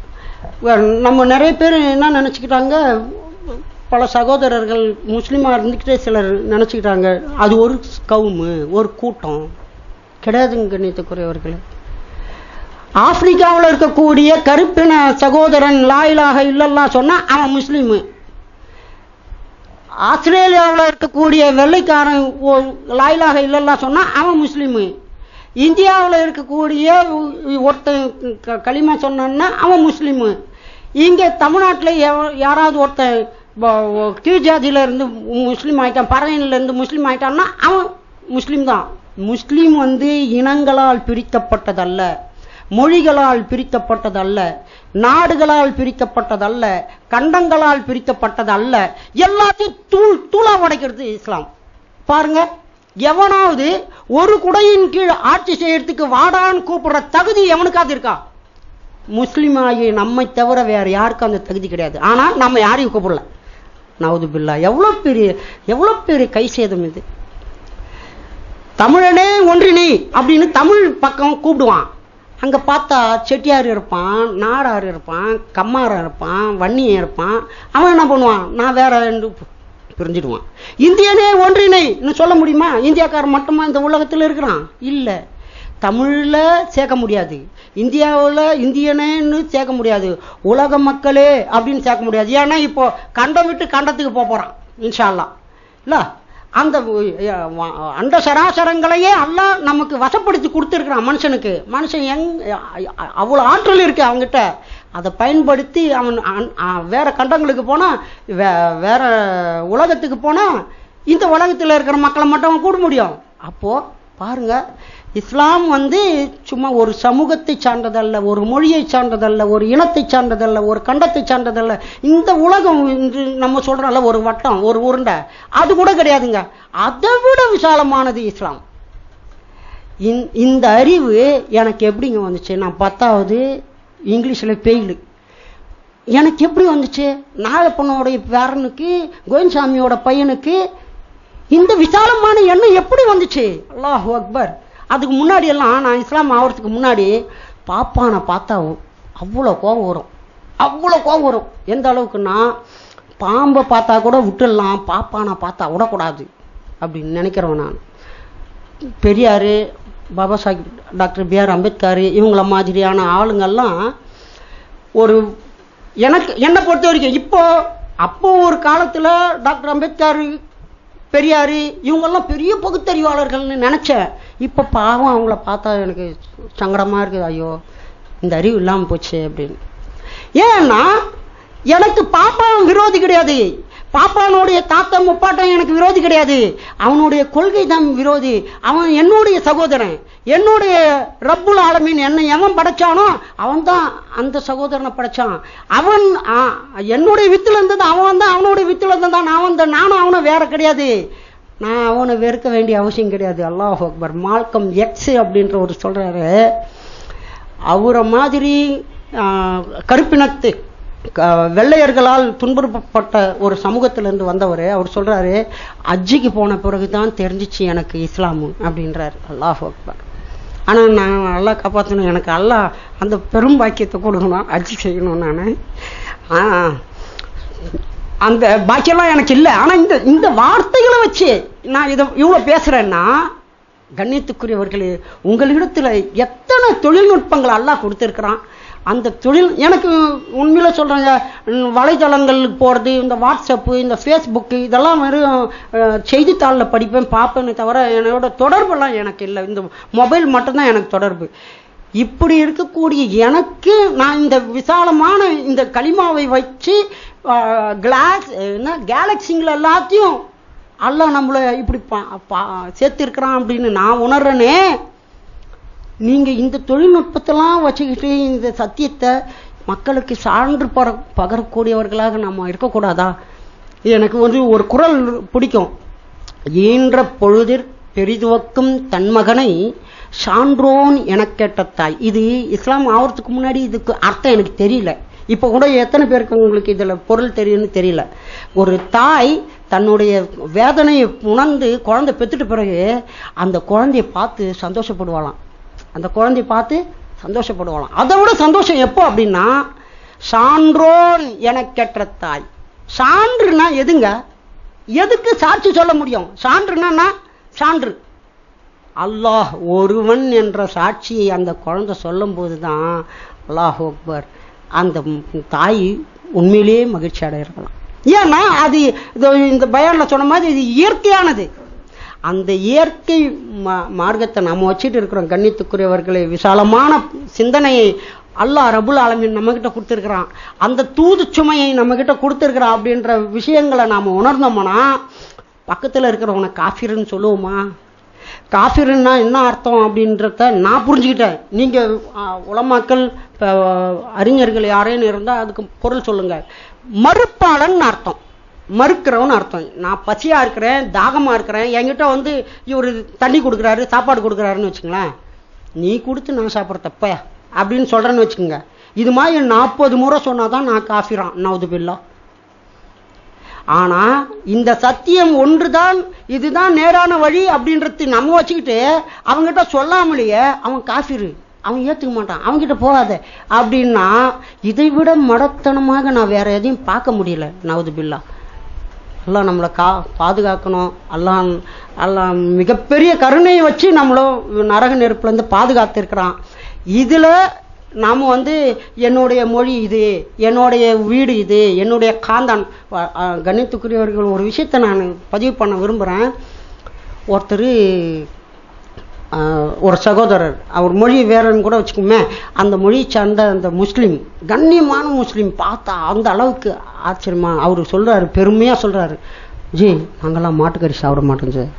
நம்ம நிறைய பேர் என்ன நினச்சிக்கிட்டாங்க பல சகோதரர்கள் முஸ்லீமாக இருந்துக்கிட்டே சிலர் நினச்சிக்கிட்டாங்க அது ஒரு கவுமு ஒரு கூட்டம் கிடையாதுங்க கண்ணியத்துக்குரியவர்களே ஆப்பிரிக்காவில் இருக்கக்கூடிய கருப்பின சகோதரன் லாயிலாக இல்லல்லாம் சொன்னா அவன் முஸ்லீமு ஆஸ்திரேலியாவில் இருக்கக்கூடிய வெள்ளைக்காரன் லாயிலாக இல்லல்லாம் சொன்னா அவன் முஸ்லீமு இந்தியாவில் இருக்கக்கூடிய ஒருத்தன் களிமா சொன்னான்னா அவன் முஸ்லீமு இங்கே தமிழ்நாட்டில் யாராவது ஒருத்தன் கீழ் ஜாதியில இருந்து முஸ்லீம் ஆயிட்டான் பறையன்ல இருந்து முஸ்லீம் ஆயிட்டான்னா அவன் முஸ்லீம் தான் முஸ்லீம் வந்து இனங்களால் பிரிக்கப்பட்டதல்ல மொழிகளால் பிரிக்கப்பட்டதல்ல நாடுகளால் பிரிக்கப்பட்டதல்ல கண்டங்களால் பிரிக்கப்பட்டதல்ல எல்லாத்தையும் தூள் தூளா உடைக்கிறது இஸ்லாம் பாருங்க எவனாவது ஒரு குடையின் கீழ் ஆட்சி செய்யறதுக்கு வாடான்னு கூப்பிடுற தகுதி எவனுக்காவது இருக்கா முஸ்லீம் ஆகிய நம்மை தவிர வேற யாருக்கும் அந்த தகுதி கிடையாது ஆனா நம்ம யாரையும் கூப்பிடல நவது பில்லா எவ்வளவு பெரிய எவ்வளவு பெரிய கை சேதம் இது தமிழனே ஒன்றிணை அப்படின்னு தமிழ் பக்கம் கூப்பிடுவான் அங்க பார்த்தா செட்டியார் இருப்பான் நாடார் இருப்பான் கம்மாரன் இருப்பான் வன்னியன் இருப்பான் அவன் என்ன பண்ணுவான் நான் வேற பிரிஞ்சிடுவான் இந்தியனே ஒன்றிணை சொல்ல முடியுமா இந்தியாக்காரன் மட்டுமா இந்த உலகத்தில் இருக்கிறான் இல்ல தமிழ்ல சேர்க்க முடியாது இந்தியாவில் இந்தியனேன்னு சேர்க்க முடியாது உலக மக்களே அப்படின்னு சேர்க்க முடியாது ஏன்னா இப்போ கண்டம் விட்டு கண்டத்துக்கு போக போறான் இன்ஷால்லா இல்ல அந்த அஹ், வ- அண்ட சராசரங்களையே அல்லாஹ் நமக்கு வசப்படுத்தி கொடுத்துருக்கிறான் மனுஷனுக்கு மனுஷன் எங் அ- அவ்வளவு ஆற்றல் இருக்கு அவங்ககிட்ட அதை பயன்படுத்தி அவன் அன்- அ- வேற கண்டங்களுக்கு போனா வே- வேற உலகத்துக்கு போனா இந்த உலகத்தில் இருக்கிற மக்களை மட்டும் அவன் கூட முடியும் அப்போ பாருங்க இஸ்லாம் வந்து சும்மா ஒரு சமூகத்தை சார்ந்ததல்ல ஒரு மொழியை சார்ந்ததல்ல ஒரு இனத்தை சார்ந்ததல்ல ஒரு கண்டத்தை சார்ந்ததல்ல இந்த உலகம் இன்று நம்ம சொல்றோம்ல ஒரு வட்டம் ஒரு உருண்டை அது கூட கிடையாதுங்க அதை விட விசாலமானது இஸ்லாம் இந்த- இந்த அறிவு எனக்கு எப்படிங்க வந்துச்சு நான் பத்தாவது இங்கிலீஷில் பெயிலு எனக்கு எப்படி வந்துச்சு நாகப்பனோடைய பேரனுக்கு கோவிந்தசாமியோட பையனுக்கு இந்த விசாலமான எண்ணம் எப்படி வந்துச்சு அல்லாஹ் அக்பர் அதுக்கு முன்னாடி எல்லாம் நான் இஸ்லாம் ஆகிறதுக்கு முன்னாடி பாப்பானை பார்த்தா அவ்வளோ கோபம் வரும் அவ்வளோ கோபம் வரும் எந்த அளவுக்குன்னா பாம்பை பார்த்தா கூட விட்டுடலாம் பாப்பானை பார்த்தா விடக்கூடாது அப்படின்னு நினைக்கிறவன் நான் Periyar Baba Saheb doctor B R Ambedkar இவங்கள மாதிரியான ஆளுங்கெல்லாம் ஒரு எனக்கு என்னை பொறுத்த வரைக்கும் இப்போ அப்போ ஒரு காலத்தில் டாக்டர் அம்பேத்கர் பெரியார் இவங்கெல்லாம் பெரிய பகுத்தறிவாளர்கள்னு நினச்சேன் இப்போ பாவம் அவங்கள பார்த்தா எனக்கு சங்கடமாக இருக்குது ஐயோ இந்த அறிவு இல்லாமல் போச்சு அப்படின்னு ஏன்னா எனக்கு பாப்பான் விரோதி கிடையாது பாப்பானுடைய தாத்தா முப்பாட்டம் எனக்கு விரோதி கிடையாது அவனுடைய கொள்கை தான் விரோதி அவன் என்னுடைய சகோதரன் என்னுடைய ரப்புல் ஆலமீன் என்னை எவன் படைச்சானோ அவன் தான் அந்த சகோதரனை படைச்சான் அவன் ஆ, என்னுடைய வித்துல இருந்தது அவன் தான் அவனுடைய வித்துல இருந்ததான் நான் வந்த நானும் அவனும் வேற கிடையாது நான் அவனை வெறுக்க வேண்டிய அவசியம் கிடையாது அல்லாஹ் அக்பர் மால்கம் எக்ஸ் அப்படின்ற ஒரு சொல்றாரு அவரை மாதிரி ஆ, கருப்பினத்து க- வெள்ளையர்களால் துன்புறுத்தப்பட்ட ஒரு சமூகத்திலிருந்து வந்தவர் அவர் சொல்றாரு அஜிக்கு போன பிறகுதான் தெரிஞ்சிச்சு எனக்கு இஸ்லாமு அப்படின்றார் அல்லாஹ் அக்பர் ஆனா நான் நல்லா காப்பாற்றணும் எனக்கு அல்லாஹ் அந்த பெரும் பாக்கியத்தை கொடுக்கணும் அஜி செய்யணும் நான் அந்த பாக்கியெல்லாம் எனக்கு இல்லை ஆனா இந்த இந்த வார்த்தைகளை வச்சு நான் இதை இவ்வளவு பேசுறேன்னா கண்ணியத்துக்குரியவர்களே உங்களிடத்துல எத்தனை தொழில்நுட்பங்கள் அல்லாஹ் கொடுத்திருக்கிறான் அந்த தொழில் எனக்கு உண்மையில சொல்றேங்க ம், வலைதளங்களுக்கு போறது இந்த வாட்ஸ்அப்பு இந்த ஃபேஸ்புக்கு இதெல்லாம் வெறும் அஹ், செய்தித்தாளில் படிப்பேன் பார்ப்பேனே தவிர என்னோட தொடர்பெல்லாம் எனக்கு இல்லை இந்த மொபைல் மட்டும்தான் எனக்கு தொடர்பு இப்படி இருக்கக்கூடிய எனக்கு நான் இந்த விசாலமான இந்த களிமாவை வச்சு கிளாஸ் என்ன கேலக்சிங்களை எல்லாத்தையும் அல்லாஹ் நம்மளை இப்படி பா- பா- சேர்த்திருக்கிறான் அப்படின்னு நான் உணர்றேனே நீங்க இந்த தொழில்நுட்பத்தெல்லாம் வச்சுக்கிட்டு இந்த சத்தியத்தை மக்களுக்கு சான்று பர பகரக்கூடியவர்களாக நம்ம இருக்கக்கூடாதா எனக்கு வந்து ஒரு குரல் பிடிக்கும் ஈன்ற பொழுதிற் பெரிதுவக்கும் தன் மகனை சான்றோன் எனக் கேட்ட தாய் இது இஸ்லாம் ஆவறதுக்கு முன்னாடி இதுக்கு அர்த்தம் எனக்கு தெரியல இப்ப கூட எத்தனை பேருக்கு உங்களுக்கு இதுல பொருள் தெரியும்னு தெரியல ஒரு தாய் தன்னுடைய வேதனையை உணர்ந்து குழந்தை பெத்துட்ட பிறகு அந்த குழந்தையை பார்த்து சந்தோஷப்படுவாளாம் அந்த குழந்தையை பார்த்து சந்தோஷப்படுவாளாம் அதை விட சந்தோஷம் எப்போ அப்படின்னா சான்றோன் எனக் கேட்ட தாய் சான்றுனா எதுங்க எதுக்கு சாட்சி சொல்ல முடியும் சான்றுனா சான்று அல்லாஹ் ஒருவன் என்ற சாட்சியை அந்த குழந்தை சொல்லும்போது தான் அல்லாஹ் அக்பர் அந்த ம் தாய் உண்மையிலேயே மகிழ்ச்சி அடையலாம் ஏன்னா அது இது இந்த பயான்ல சொன்ன மாதிரி இது இயற்கையானது அந்த இயற்கை மா- மார்க்கத்தை நம்ம வச்சுட்டு இருக்கிறோம் கண்ணியத்துக்குரியவர்களை விசாலமான சிந்தனையை அல்லாஹ் ரபுல் ஆலமீன் நம்ம கிட்ட கொடுத்துருக்கிறான் அந்த தூது சுமையை நம்ம கிட்ட கொடுத்துருக்கிறான் அப்படின்ற விஷயங்களை நாம உணர்ந்தோம்னா பக்கத்துல இருக்கிறவனை காஃபிர்னு சொல்லுவோமா காஃபிருன்னா என்ன அர்த்தம் அப்படின்றத நான் புரிஞ்சுக்கிட்டேன் நீங்க ஆ, உலமாக்கள் இப்ப, அறிஞர்கள் யாரேன்னு இருந்தா அதுக்கு பொருள் சொல்லுங்க மறுப்பாளன் அர்த்தம் மறுக்கிறவன் அர்த்தம் நான் பசியா இருக்கிறேன் தாகமா இருக்கிறேன் என்கிட்ட வந்து இவர் தண்ணி கொடுக்குறாரு சாப்பாடு கொடுக்குறாருன்னு வச்சுங்களேன் நீ கொடுத்து நான் சாப்பிட்ற தப்பையா அப்படின்னு சொல்றேன்னு வச்சுக்கோங்க இது மாதிரி நாற்பது முறை சொன்னாதான் நான் காஃபிரான் நவது பில்லா ஆனா இந்த சத்தியம் ஒன்றுதான் இதுதான் நேரான வழி அப்படின்றது நம்ம வச்சுக்கிட்டு அவங்ககிட்ட சொல்லாமலேயே அவன் காஃபிரு அவன் ஏத்துக்க மாட்டான் அவன்கிட்ட போகாத அப்படின்னா இதை விட மடத்தனமாக நான் வேற எதையும் பார்க்க முடியல நவது பில்லா எல்லாம் நம்மளை கா பாதுகாக்கணும் எல்லாம் எல்லாம் மிகப்பெரிய கருணையை வச்சு நம்மளும் நரக நெருப்புலேருந்து பாதுகாத்திருக்கிறான் இதுல நாம் வந்து என்னுடைய மொழி இது என்னுடைய வீடு இது என்னுடைய காந்தான் வ- அ, கணித்துக்குரியவர்கள் ஒரு விஷயத்தை நான் பதிவு பண்ண விரும்புகிறேன் ஒருத்தர் ஒரு சகோதரர் அவர் மொழி வேறன்னு கூட வச்சுக்கோமே அந்த மொழி சார்ந்த அந்த முஸ்லீம் கண்ணியமான முஸ்லீம் பார்த்தா அந்த அளவுக்கு ஆச்சரியமா அவர் சொல்றாரு பெருமையாக சொல்றாரு ஜி நாங்கெல்லாம் மாட்டுக்கறி சாப்பிட மாட்டோம் சார்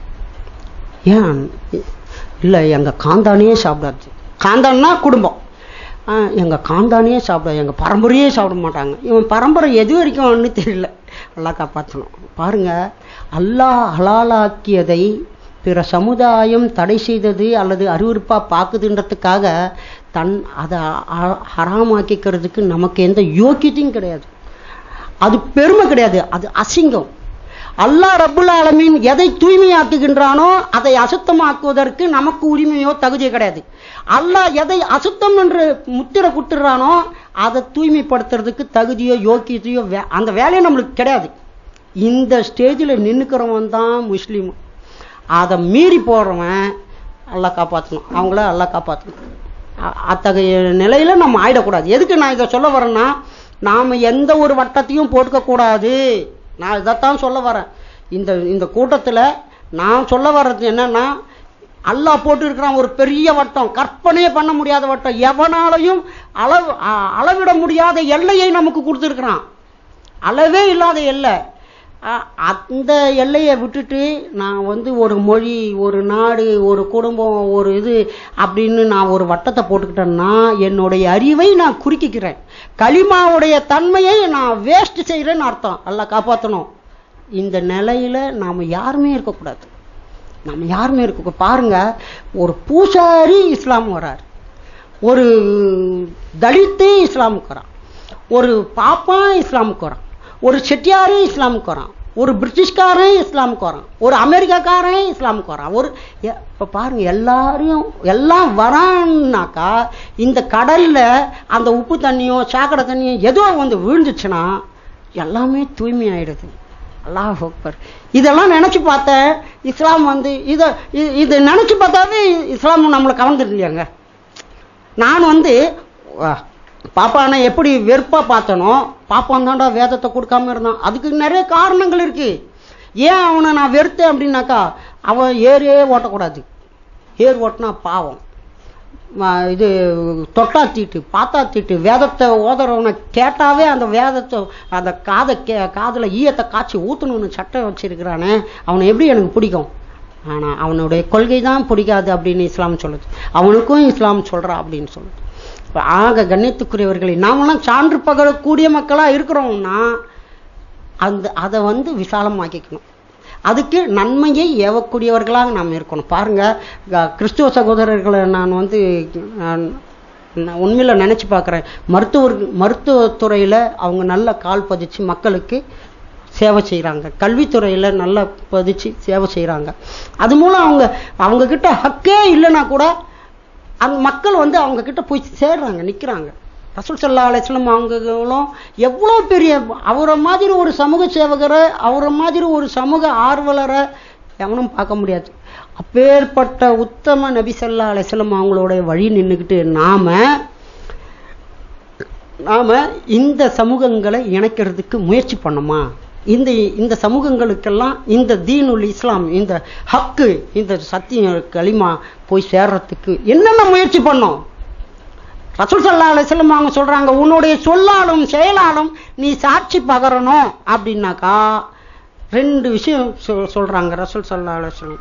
ஏன் இல்லை எங்கள் காந்தானியே சாப்பிடாது காந்தான்னா குடும்பம் ஆ, எங்க காந்தானியே சாப்பிடாது எங்கள் பரம்பரையே சாப்பிட மாட்டாங்க இவன் பரம்பரை எது வரைக்கும்னு தெரியல அல்லாஹ் காப்பாற்றணும் பாருங்க அல்லாஹ் ஹலாலாக்கியதை பிற சமுதாயம் தடை செய்தது அல்லது அருவருப்பா பார்க்குதுன்றதுக்காக தன் அதை அ- ஹராமாக்கிக்கிறதுக்கு நமக்கு எந்த யோக்கியத்தையும் கிடையாது அது பெருமை கிடையாது அது அசிங்கம் அல்லாஹ் ரப்புல் ஆலமீன் எதை தூய்மையாக்குகின்றானோ அதை அசுத்தமாக்குவதற்கு நமக்கு உரிமையோ தகுதியோ கிடையாது அல்லாஹ் எதை அசுத்தம் என்று முத்திரை குத்துறானோ அதை தூய்மைப்படுத்துறதுக்கு தகுதியோ யோக்கியத்தையோ வே- அந்த வேலையை நம்மளுக்கு கிடையாது இந்த ஸ்டேஜில் நின்றுக்கிறவன் தான் முஸ்லீம் அதை மீறி போடுறவன் அல்லாஹ் காப்பாற்றணும் அவங்கள அல்லாஹ் காப்பாற்றணும் அ- அத்தகைய நிலையில நம்ம ஆயிடக்கூடாது எதுக்கு நான் இதை சொல்ல வரேன்னா நாம எந்த ஒரு வட்டத்தையும் போட்டுக்க கூடாது நான் இதைத்தான் சொல்ல வரேன் இந்த இந்த கூட்டத்துல நான் சொல்ல வர்றது என்னன்னா அல்லாஹ் போட்டு இருக்கிறான் ஒரு பெரிய வட்டம் கற்பனையே பண்ண முடியாத வட்டம் எவனாலையும் அளவு அ- அளவிட முடியாத எல்லையை நமக்கு கொடுத்துருக்கிறான் அளவே இல்லாத எல்லை அ- அந்த எல்லையை விட்டுட்டு நான் வந்து ஒரு மொழி ஒரு நாடு ஒரு குடும்பம் ஒரு இது அப்படின்னு நான் ஒரு வட்டத்தை போட்டுக்கிட்டேன்னா என்னுடைய அறிவை நான் குறுக்கிக்கிறேன் களிமாவுடைய தன்மையை நான் வேஸ்ட் செய்கிறேன்னு அர்த்தம் எல்லாம் காப்பாற்றணும் இந்த நிலையில நாம் யாருமே இருக்கக்கூடாது நம்ம யாருமே இருக்க பாருங்க ஒரு பூசாரி இஸ்லாம் வரார் ஒரு தலித்து இஸ்லாமுக்கு வரான் ஒரு பாப்பா இஸ்லாமுக்கு வரான் ஒரு செட்டியாரு இஸ்லாமுக்கு வரான் ஒரு பிரிட்டிஷ்காரன் இஸ்லாமுக்கு வரான் ஒரு அமெரிக்காக்காரன் இஸ்லாமுக்கு வரான் ஒரு எ- இப்ப பாருங்க எல்லாரையும் எல்லாம் வரான்னாக்கா இந்த கடல்ல அந்த உப்பு தண்ணியோ சாக்கடை தண்ணியோ ஏதோ வந்து விழுந்துச்சுன்னா எல்லாமே தூய்மை ஆயிடுது அல்லாஹ் அக்பர் இதெல்லாம் நினைச்சு பார்த்தேன் இஸ்லாம் வந்து இதை இது- இது நினைச்சு பார்த்தாவே இஸ்லாம் நம்மளை கவர்ந்துட்டு இல்லையாங்க நான் வந்து வா, பாப்பானை எப்படி வெறுப்பா பார்த்தனோ பாப்பான் தான்டா வேதத்தை கொடுக்காம இருந்தான் அதுக்கு நிறைய காரணங்கள் இருக்கு ஏன் அவனை நான் வெறுத்தேன் அப்படின்னாக்கா அவன் ஏரே ஓட்டக்கூடாது ஏர் ஓட்டினா பாவம் ம- இது தொட்டா தீட்டு பார்த்தா தீட்டு வேதத்தை ஓதுறவனை கேட்டாவே அந்த வேதத்தை அந்த காதை கே காதில் ஈயத்தை காய்ச்சி ஊற்றணும்னு சட்டம் வச்சிருக்கிறானே அவனை எப்படி எனக்கு பிடிக்கும் ஆனால் அவனுடைய கொள்கை தான் பிடிக்காது அப்படின்னு இஸ்லாம் சொல்லுது அவனுக்கும் இஸ்லாம் சொல்றா அப்படின்னு சொல்லுது இப்ப ஆக கண்ணியத்துக்குரியவர்களை நாமெல்லாம் சான்று பகரக்கூடிய மக்களாக இருக்கிறோம்னா அந்த அதை வந்து விசாலமாக்கிக்கணும் அதுக்கு நன்மையை ஏவக்கூடியவர்களாக நாம் இருக்கணும் பாருங்க க- கிறிஸ்துவ சகோதரர்களை நான் வந்து நான் நான் உண்மையில நினைச்சு பார்க்குறேன் மருத்துவர் மருத்துவத்துறையில அவங்க நல்ல கால் பதிச்சு மக்களுக்கு சேவை செய்கிறாங்க கல்வித்துறையில நல்லா பதிச்சு சேவை செய்கிறாங்க அது மூலம் அவங்க அவங்க கிட்ட ஹக்கே இல்லைன்னா கூட அந்த மக்கள் வந்து அவங்க கிட்ட போய் சேர்றாங்க நிக்கிறாங்க ரசூல் சல்லா அலிஸ்லாம் அவங்களும் எவ்வளோ பெரிய அவரை மாதிரி ஒரு சமூக சேவகரை அவரை மாதிரி ஒரு சமூக ஆர்வலரை எவனும் பார்க்க முடியாது அப்பேற்பட்ட உத்தம நபி ஸல்லல்லாஹு அலைஹி வஸல்லம் அவங்களோட வழி நின்றுக்கிட்டு நாம நாம இந்த சமூகங்களை இணைக்கிறதுக்கு முயற்சி பண்ணோமா இந்த இந்த சமூகங்களுக்கெல்லாம் இந்த தீனுல் இஸ்லாம் இந்த ஹக்கு இந்த சத்திய களிமா போய் சேர்றதுக்கு என்னென்ன முயற்சி பண்ணோம் ரசூல் சல்லா அலிஸ்லம் அவங்க சொல்றாங்க உன்னுடைய சொல்லாலும் செயலாலும் நீ சாட்சி பகரணும் அப்படின்னாக்கா ரெண்டு விஷயம் சொல்- சொல்றாங்க ரசூல் சல்லா அலிஸ்லம்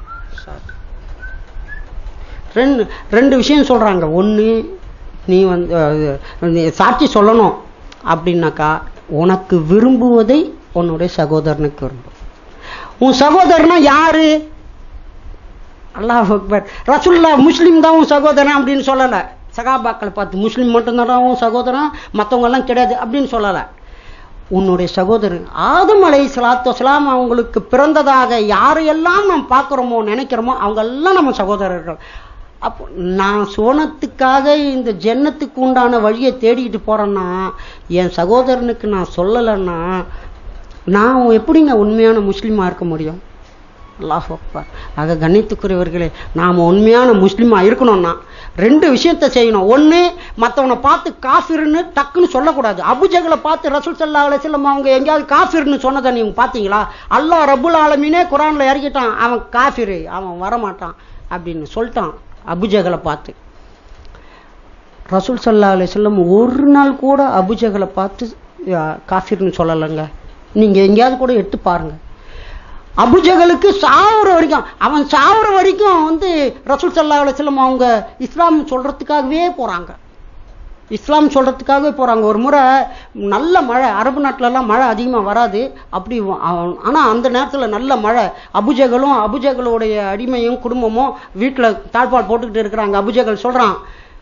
ரெண்டு ரெண்டு விஷயம் சொல்றாங்க ஒண்ணு நீ வந்து அஹ், நீ சாட்சி சொல்லணும் அப்படின்னாக்கா உனக்கு விரும்புவதை உன்னுடைய சகோதரனுக்கு விரும்பும் உன் சகோதரனா யாரு அல்லாஹ் அக்பர் ரசூல்லா முஸ்லீம் தான் உன் சகோதரன் அப்படின்னு சொல்லலை சகாபாக்களை பார்த்து முஸ்லீம் மட்டும்தான் உன் சகோதரன் மற்றவங்க எல்லாம் கிடையாது அப்படின்னு சொல்லலை உன்னுடைய சகோதரன் ஆதம் அலை சலாத்து வசலாம் அவங்களுக்கு பிறந்ததாக யாரையெல்லாம் நாம் பார்க்குறோமோ நினைக்கிறோமோ அவங்க எல்லாம் நம்ம சகோதரர்கள் அப்போ நான் சோனத்துக்காக இந்த ஜன்னத்துக்கு உண்டான வழியை தேடிக்கிட்டு போறேன்னா என் சகோதரனுக்கு நான் சொல்லலைன்னா நான் எப்படிங்க உண்மையான முஸ்லீமா இருக்க முடியும் அல்லாஹ் அக்பர் ஆக கண்ணியத்துக்குரியவர்களே நாம் உண்மையான முஸ்லீமா இருக்கணும்னா ரெண்டு விஷயத்த செய்யணும் ஒண்ணு மத்தவனை பார்த்து காஃபிர்னு டக்குன்னு சொல்லக்கூடாது அபுஜகளை பார்த்து ரசூல் சல்லா அலிஸ்லம் அவங்க எங்கேயாவது காஃபிர்னு சொன்னதை நீங்க பாத்தீங்களா அல்லாஹ் ரபுல் ஆலமீனே குரான்ல இறக்கிட்டான் அவன் காஃபிரு அவன் வரமாட்டான் அப்படின்னு சொல்லிட்டான் அபுஜகளை பார்த்து ரசூல் சல்லா அலிஸ்லம் ஒரு நாள் கூட அபுஜகளை பார்த்து அஹ், காஃபிர்னு சொல்லலைங்க நீங்க எங்கேயாவது கூட எடுத்து பாருங்க அபுஜகளுக்கு சாவுற வரைக்கும் அவன் சாவுற வரைக்கும் வந்து ரசூல் சல்லா அலிஸ்லம் அவங்க இஸ்லாம் சொல்றதுக்காகவே போறாங்க இஸ்லாம் சொல்றதுக்காகவே போறாங்க ஒரு முறை நல்ல மழை அரபு நாட்டுல எல்லாம் மழை அதிகமா வராது அப்படி வ- அவன்- ஆனா அந்த நேரத்துல நல்ல மழை அபுஜகளும் அபுஜகளுடைய அடிமையும் குடும்பமும் வீட்டுல தாழ்பால் போட்டுக்கிட்டு இருக்கிறாங்க அபுஜகள் சொல்றான்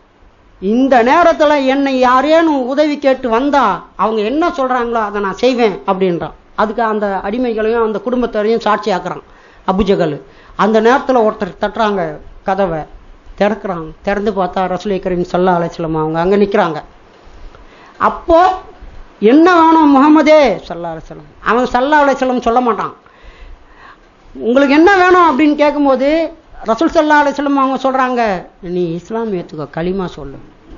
இந்த நேரத்துல என்னை யாரேனும் உதவி கேட்டு வந்தா அவங்க என்ன சொல்றாங்களோ அதை நான் செய்வேன் அப்படின்றான் அதுக்கு அந்த அடிமைகளையும் அந்த குடும்பத்தாரையும் சாட்சி ஆக்குறான் அபுஜகல் அந்த நேரத்துல ஒருத்தர் தட்டுறாங்க கதவை திறக்கிறாங்க திறந்து பார்த்தா ரசூலை கரீம் சல்லா அலிஸ்லாம் அவங்க அங்க நிக்கிறாங்க அப்போ என்ன வேணும் முகமதே சல்லா அலிஸ்லாம் அவன் சல்லா அலிஸ்லாம் சொல்ல மாட்டான் உங்களுக்கு என்ன வேணும் அப்படின்னு கேட்கும்போது ரசூல் சல்லா அலிஸ்லம் அவங்க சொல்றாங்க நீ இஸ்லாம் ஏத்துக்கோ களிமா சொல்லு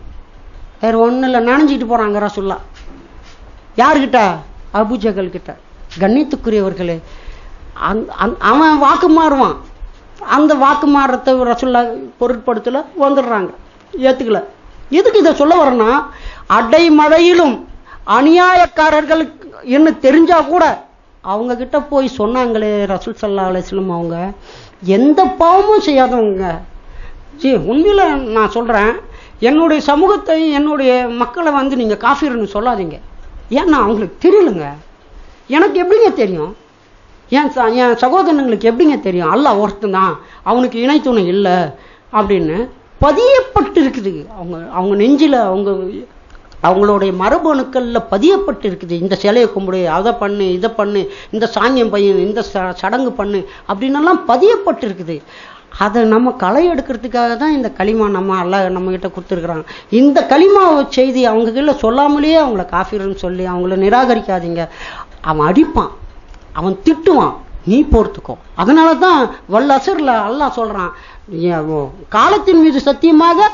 வேற ஒண்ணும் இல்லை நனைஞ்சிட்டு போறாங்க ரசூல்லா யார்கிட்ட அபுஜகல் கிட்ட கண்ணியத்துக்குரியவர்களே அந்த- அந்த- அவன் வாக்கு மாறுவான் அந்த வாக்கு மாறத்தை ரசுல்லா பொருட்படுத்தல வந்துடுறாங்க ஏத்துக்கல எதுக்கு இதை சொல்ல வரேன்னா அடைமழையிலும் அநியாயக்காரர்கள் என்ன தெரிஞ்சா கூட அவங்க கிட்ட போய் சொன்னாங்களே ரசூல் சல்லா அலிஸ்லம் அவங்க எந்த பாவமும் செய்யாதவங்க ஜி உண்மையில நான் சொல்றேன் என்னுடைய சமூகத்தை என்னுடைய மக்களை வந்து நீங்க காஃபிர்னு சொல்லாதீங்க ஏன்னா அவங்களுக்கு தெரியலங்க எனக்கு எப்படிங்க தெரியும் என் ச- என் சகோதரனுங்களுக்கு எப்படிங்க தெரியும் அல்லாஹ் ஒருத்தன் தான் அவனுக்கு இணை துணை இல்லை அப்படின்னு பதியப்பட்டு இருக்குது அவங்க அவங்க நெஞ்சில அவங்க அவங்களுடைய மரபணுக்கள்ல பதியப்பட்டு இருக்குது இந்த சிலையை கும்பிடு அதை பண்ணு இதை பண்ணு இந்த சாங்கியம் பையன் இந்த ச- சடங்கு பண்ணு அப்படின்னெல்லாம் பதியப்பட்டு இருக்குது அதை நம்ம களை எடுக்கிறதுக்காக தான் இந்த களிமா நம்ம அல்லாஹ் நம்ம கிட்ட கொடுத்துருக்குறாங்க இந்த களிமா செய்தி அவங்க கீழே சொல்லாமலேயே அவங்கள காஃபிர்னு சொல்லி அவங்கள நிராகரிக்காதீங்க அவன் அடிப்பான் அவன் திட்டுவான் நீ பொறுத்துக்கோ அதனால தான் வல்லசர்ல அல்லாஹ் சொல்றான் ஏ- ஓ, காலத்தின் மீது சத்தியமாக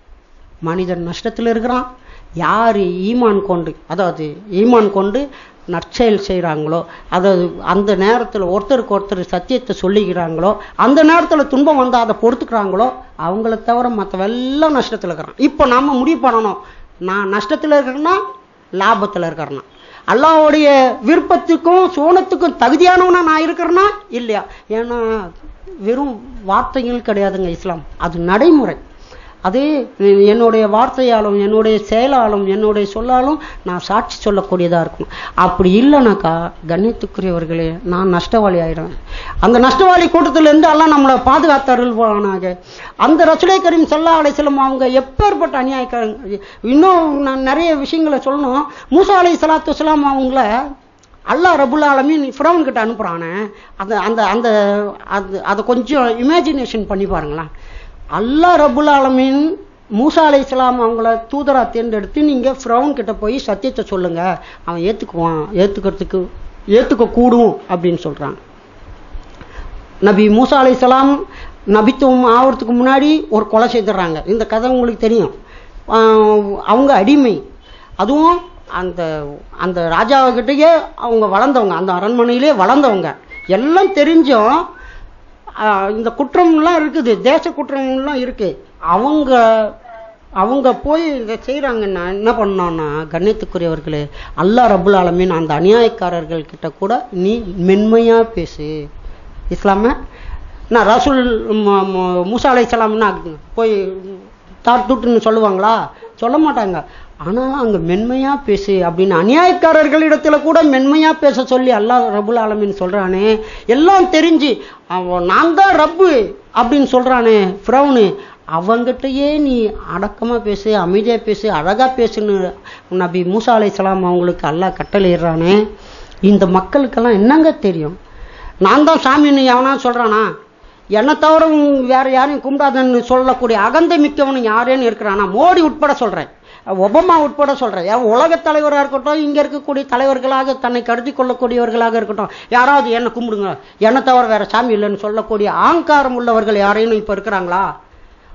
மனிதன் நஷ்டத்தில் இருக்கிறான் யார் ஈமான் கொண்டு அதாவது ஈமான் கொண்டு நற்செயல் செய்கிறாங்களோ அதாவது அந்த நேரத்தில் ஒருத்தருக்கு ஒருத்தர் சத்தியத்தை சொல்லிக்கிறாங்களோ அந்த நேரத்தில் துன்பம் வந்தால் அதை பொறுத்துக்கிறாங்களோ அவங்கள தவிர மற்றவெல்லாம் நஷ்டத்தில் இருக்கிறான் இப்போ நாம முடிவு பண்ணணும் நான் நஷ்டத்தில் இருக்கிறேன்னா லாபத்தில் இருக்கிறேன்னா அல்லாஹ்வுடைய விருப்பத்துக்கும் சோனத்துக்கும் தகுதியானவனா நான் இருக்கிறேன்னா இல்லையா ஏன்னா வெறும் வார்த்தைகள் கிடையாதுங்க இஸ்லாம் அது நடைமுறை அது என்னுடைய வார்த்தையாலும் என்னுடைய செயலாலும் என்னுடைய சொல்லாலும் நான் சாட்சி சொல்லக்கூடியதா இருக்கும் அப்படி இல்லைனாக்கா கண்ணியத்துக்குரியவர்களே நான் நஷ்டவாளி ஆயிடுவேன் அந்த நஷ்டவாளி கூட்டத்துல இருந்து எல்லாம் நம்மளை பாதுகாத்து அருள்வானாக அந்த ரசுலை கரீம் சல்லா அலிஸ்லம் அவங்க எப்பேற்பட்ட அநியாயக்காரங்க இன்னும் நான் நிறைய விஷயங்களை சொல்லணும் மூசா அலை சலாத்து வலாம் அவங்கள அல்லாஹ் ரபுல் ஆலமீன் ஃபிரௌன் கிட்ட அனுப்புறானே அந்த அந்த அந்த அது அதை கொஞ்சம் இமேஜினேஷன் பண்ணி பாருங்களேன் அல்லாஹ் ரபுல் ஆலமீன் மூசா அலை இஸ்லாம் அவங்கள தூதரா தேர்ந்தெடுத்து நீங்க ஃபிரௌன் கிட்ட போய் சத்தியத்தை சொல்லுங்க அவன் ஏத்துக்குவான் ஏத்துக்கிறதுக்கு ஏத்துக்க கூடும் அப்படின்னு சொல்றாங்க நபி மூசா அலைஹிஸ்ஸலாம் நபித்துவம் ஆகிறதுக்கு முன்னாடி ஒரு கொலை செய்துடுறாங்க இந்த கதை உங்களுக்கு தெரியும் ஆஹ் அவங்க அடிமை அதுவும் அந்த அந்த ராஜாவுக்கிட்டயே அவங்க வளர்ந்தவங்க அந்த அரண்மனையிலே வளர்ந்தவங்க எல்லாம் தெரிஞ்சும் ஆஹ் இந்த குற்றம்லாம் இருக்குது தேச குற்றம்லாம் இருக்கு அவங்க அவங்க போய் இதை செய்கிறாங்கன்னா என்ன பண்ணோம்னா கண்ணியத்துக்குரியவர்களே அல்லாஹ் ரபுல் ஆலமீன் அந்த அநியாயக்காரர்கள் கிட்ட கூட நீ மென்மையா பேசு இஸ்லாம நான் ரசூல் ம- ம- மூசா அலைஹிஸ்ஸலாம்னா போய் தாட்டுன்னு சொல்லுவாங்களா சொல்ல மாட்டாங்க ஆனாலும் அங்க மென்மையா பேசு அப்படின்னு அநியாயக்காரர்களிடத்துல கூட மென்மையா பேச சொல்லி அல்லாஹ் ரபுல் ஆலமீன் சொல்றானே எல்லாம் தெரிஞ்சு அவன் நான் தான் ரப்பு அப்படின்னு சொல்றானே ஃபிரௌனு அவங்கிட்டயே நீ அடக்கமா பேசு அமைதியா பேசு அழகா பேசுன்னு நபி மூசா அலைஹிஸ்ஸலாம் அவங்களுக்கு அல்லாஹ் கட்டளையிடுறானே இந்த மக்களுக்கெல்லாம் என்னங்க தெரியும் நான் தான் சாமின்னு எவனா சொல்றானா என்னை தவிர உம் வேற யாரையும் கும்பிடாதன்னு சொல்லக்கூடிய அகந்தை மிக்கவனும் யாரேன்னு இருக்கிறானா மோடி உட்பட சொல்றேன் ஒபாமா உட்பட சொல்றேன் ஏன் உலக தலைவராக இருக்கட்டும் இங்க இருக்கக்கூடிய தலைவர்களாக தன்னை கருதி கொள்ளக்கூடியவர்களாக இருக்கட்டும் யாராவது என்னை கும்பிடுங்க என்னை தவிர வேற சாமி இல்லைன்னு சொல்லக்கூடிய ஆங்காரம் உள்ளவர்கள் யாரேனும் இப்ப இருக்கிறாங்களா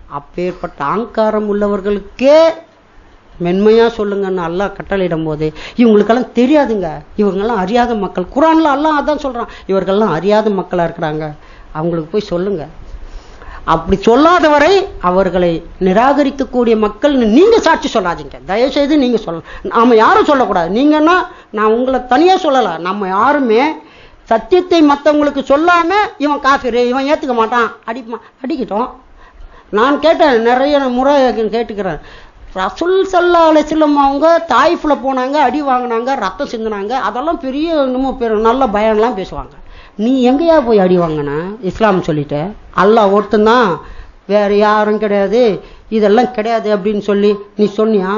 அப்பேற்பட்ட அகங்காரம் உள்ளவர்களுக்கே மென்மையா சொல்லுங்கன்னு அல்லாஹ் கட்டளையிடும் போது இவங்களுக்கெல்லாம் தெரியாதுங்க இவங்கெல்லாம் அறியாத மக்கள் குரான்ல அல்லாஹ் அதான் சொல்றான் இவர்கள்லாம் அறியாத மக்களா இருக்கிறாங்க அவங்களுக்கு போய் சொல்லுங்க அப்படி சொல்லாத வரை அவர்களை நிராகரிக்கக்கூடிய மக்கள் நீங்க சாட்சி சொல்லாதீங்க தயவு செய்து நீங்க சொல்ல நாம யாரும் சொல்லக்கூடாது நீங்கன்னா நான் உங்களை தனியா சொல்லல நம்ம யாருமே சத்தியத்தை மற்றவங்களுக்கு சொல்லாம இவன் காஃபிரு இவன் ஏத்துக்க மாட்டான் அடிப்பா அடிக்கட்டும் நான் கேட்டேன் நிறைய முறை கேட்டுக்கிறேன் ரசூல் சல்லா அலிஸ்லம் அவங்க தாய்ஃப்ல போனாங்க அடி வாங்கினாங்க ரத்தம் சிந்தினாங்க அதெல்லாம் பெரிய இன்னமும் பெரு- நல்ல பயம்லாம் பேசுவாங்க நீ எங்கேயா போய் அடி வாங்கின இஸ்லாம் சொல்லிட்டு அல்லாஹ் ஒருத்தந்தான் வேற யாரும் கிடையாது இதெல்லாம் கிடையாது அப்படின்னு சொல்லி நீ சொன்னியா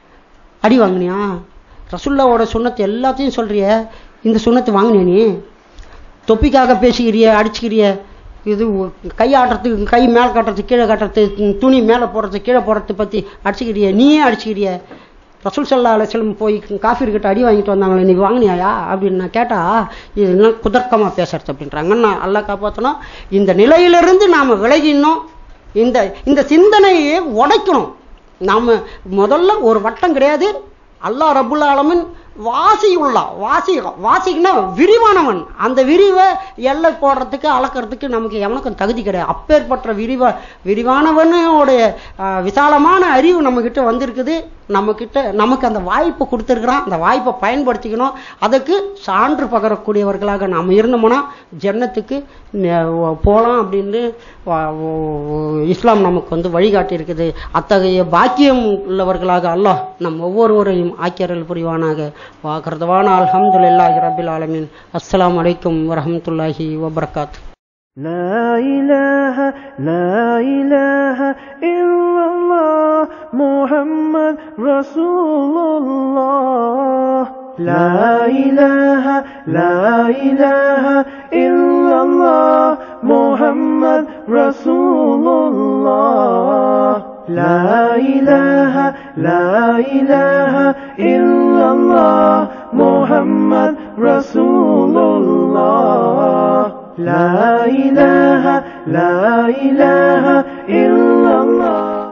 அடி வாங்கினியா ரசுல்லாவோட சுண்ணத்தை எல்லாத்தையும் சொல்றிய இந்த சுண்ணத்தை வாங்கினியா நீ தொப்பிக்காக பேசிக்கிறிய அடிச்சுக்கிறிய இது ஒ- கை ஆட்டுறதுக்கு கை மேலே காட்டுறதுக்கு கீழே காட்டுறதுக்கு துணி மேலே போடுறதுக்கு கீழே போடுறதை பற்றி அடிச்சுக்கிறிய நீயே அடிச்சுக்கிறிய ரசூல் சல்லா அலிஸ்லம் போய் காஃபி கிட்ட அடி வாங்கிட்டு வந்தாங்களே நீ வாங்கினியாயா அப்படின்னு நான் கேட்டா இதெல்லாம் குதர்க்கமாக பேசுறது அப்படின்றாங்க நான் அல்லா காப்பாற்றணும் இந்த நிலையிலிருந்து நாம் விலகினோம் இந்த இந்த சிந்தனையை உடைக்கணும் நாம முதல்ல ஒரு வட்டம் கிடையாது அல்லாஹ் ரபுல் ஆலமின் வாசி உள்ளா வாசி வாசிக்குன்னா விரிவானவன் அந்த விரிவை எல்லை போடுறதுக்கு அளக்கிறதுக்கு நமக்கு எவனுக்கும் தகுதி கிடையாது அப்பேற்பட்ட விரிவ விரிவானவனுடைய ஆஹ், விசாலமான அறிவு நம்ம கிட்ட வந்திருக்குது நம்ம கிட்ட நமக்கு அந்த வாய்ப்பு கொடுத்துருக்குறான் அந்த வாய்ப்பை பயன்படுத்திக்கணும் அதுக்கு சான்று பகரக்கூடியவர்களாக நாம் இருந்தோம்னா ஜன்னத்துக்கு ந- போலாம் அப்படின்னு வ- வ- இஸ்லாம் நமக்கு வந்து வழிகாட்டி இருக்குது அத்தகைய பாக்கியம் உள்ளவர்களாக அல்லாஹ் நம் ஒவ்வொருவரையும் ஆக்கியரல் புரிவானாக வாகரதவான அல்ஹம்துலில்லாஹி ரபில் ஆலமீன் அஸ்ஸலாமு அலைக்கும் வரஹ்மத்துல்லாஹி வபரகாத்து لا إله لا إله إلا الله محمد رسول الله لا إله لا إله إلا الله محمد رسول الله لا إله لا إله إلا الله محمد رسول الله لا إله لا إله إلا الله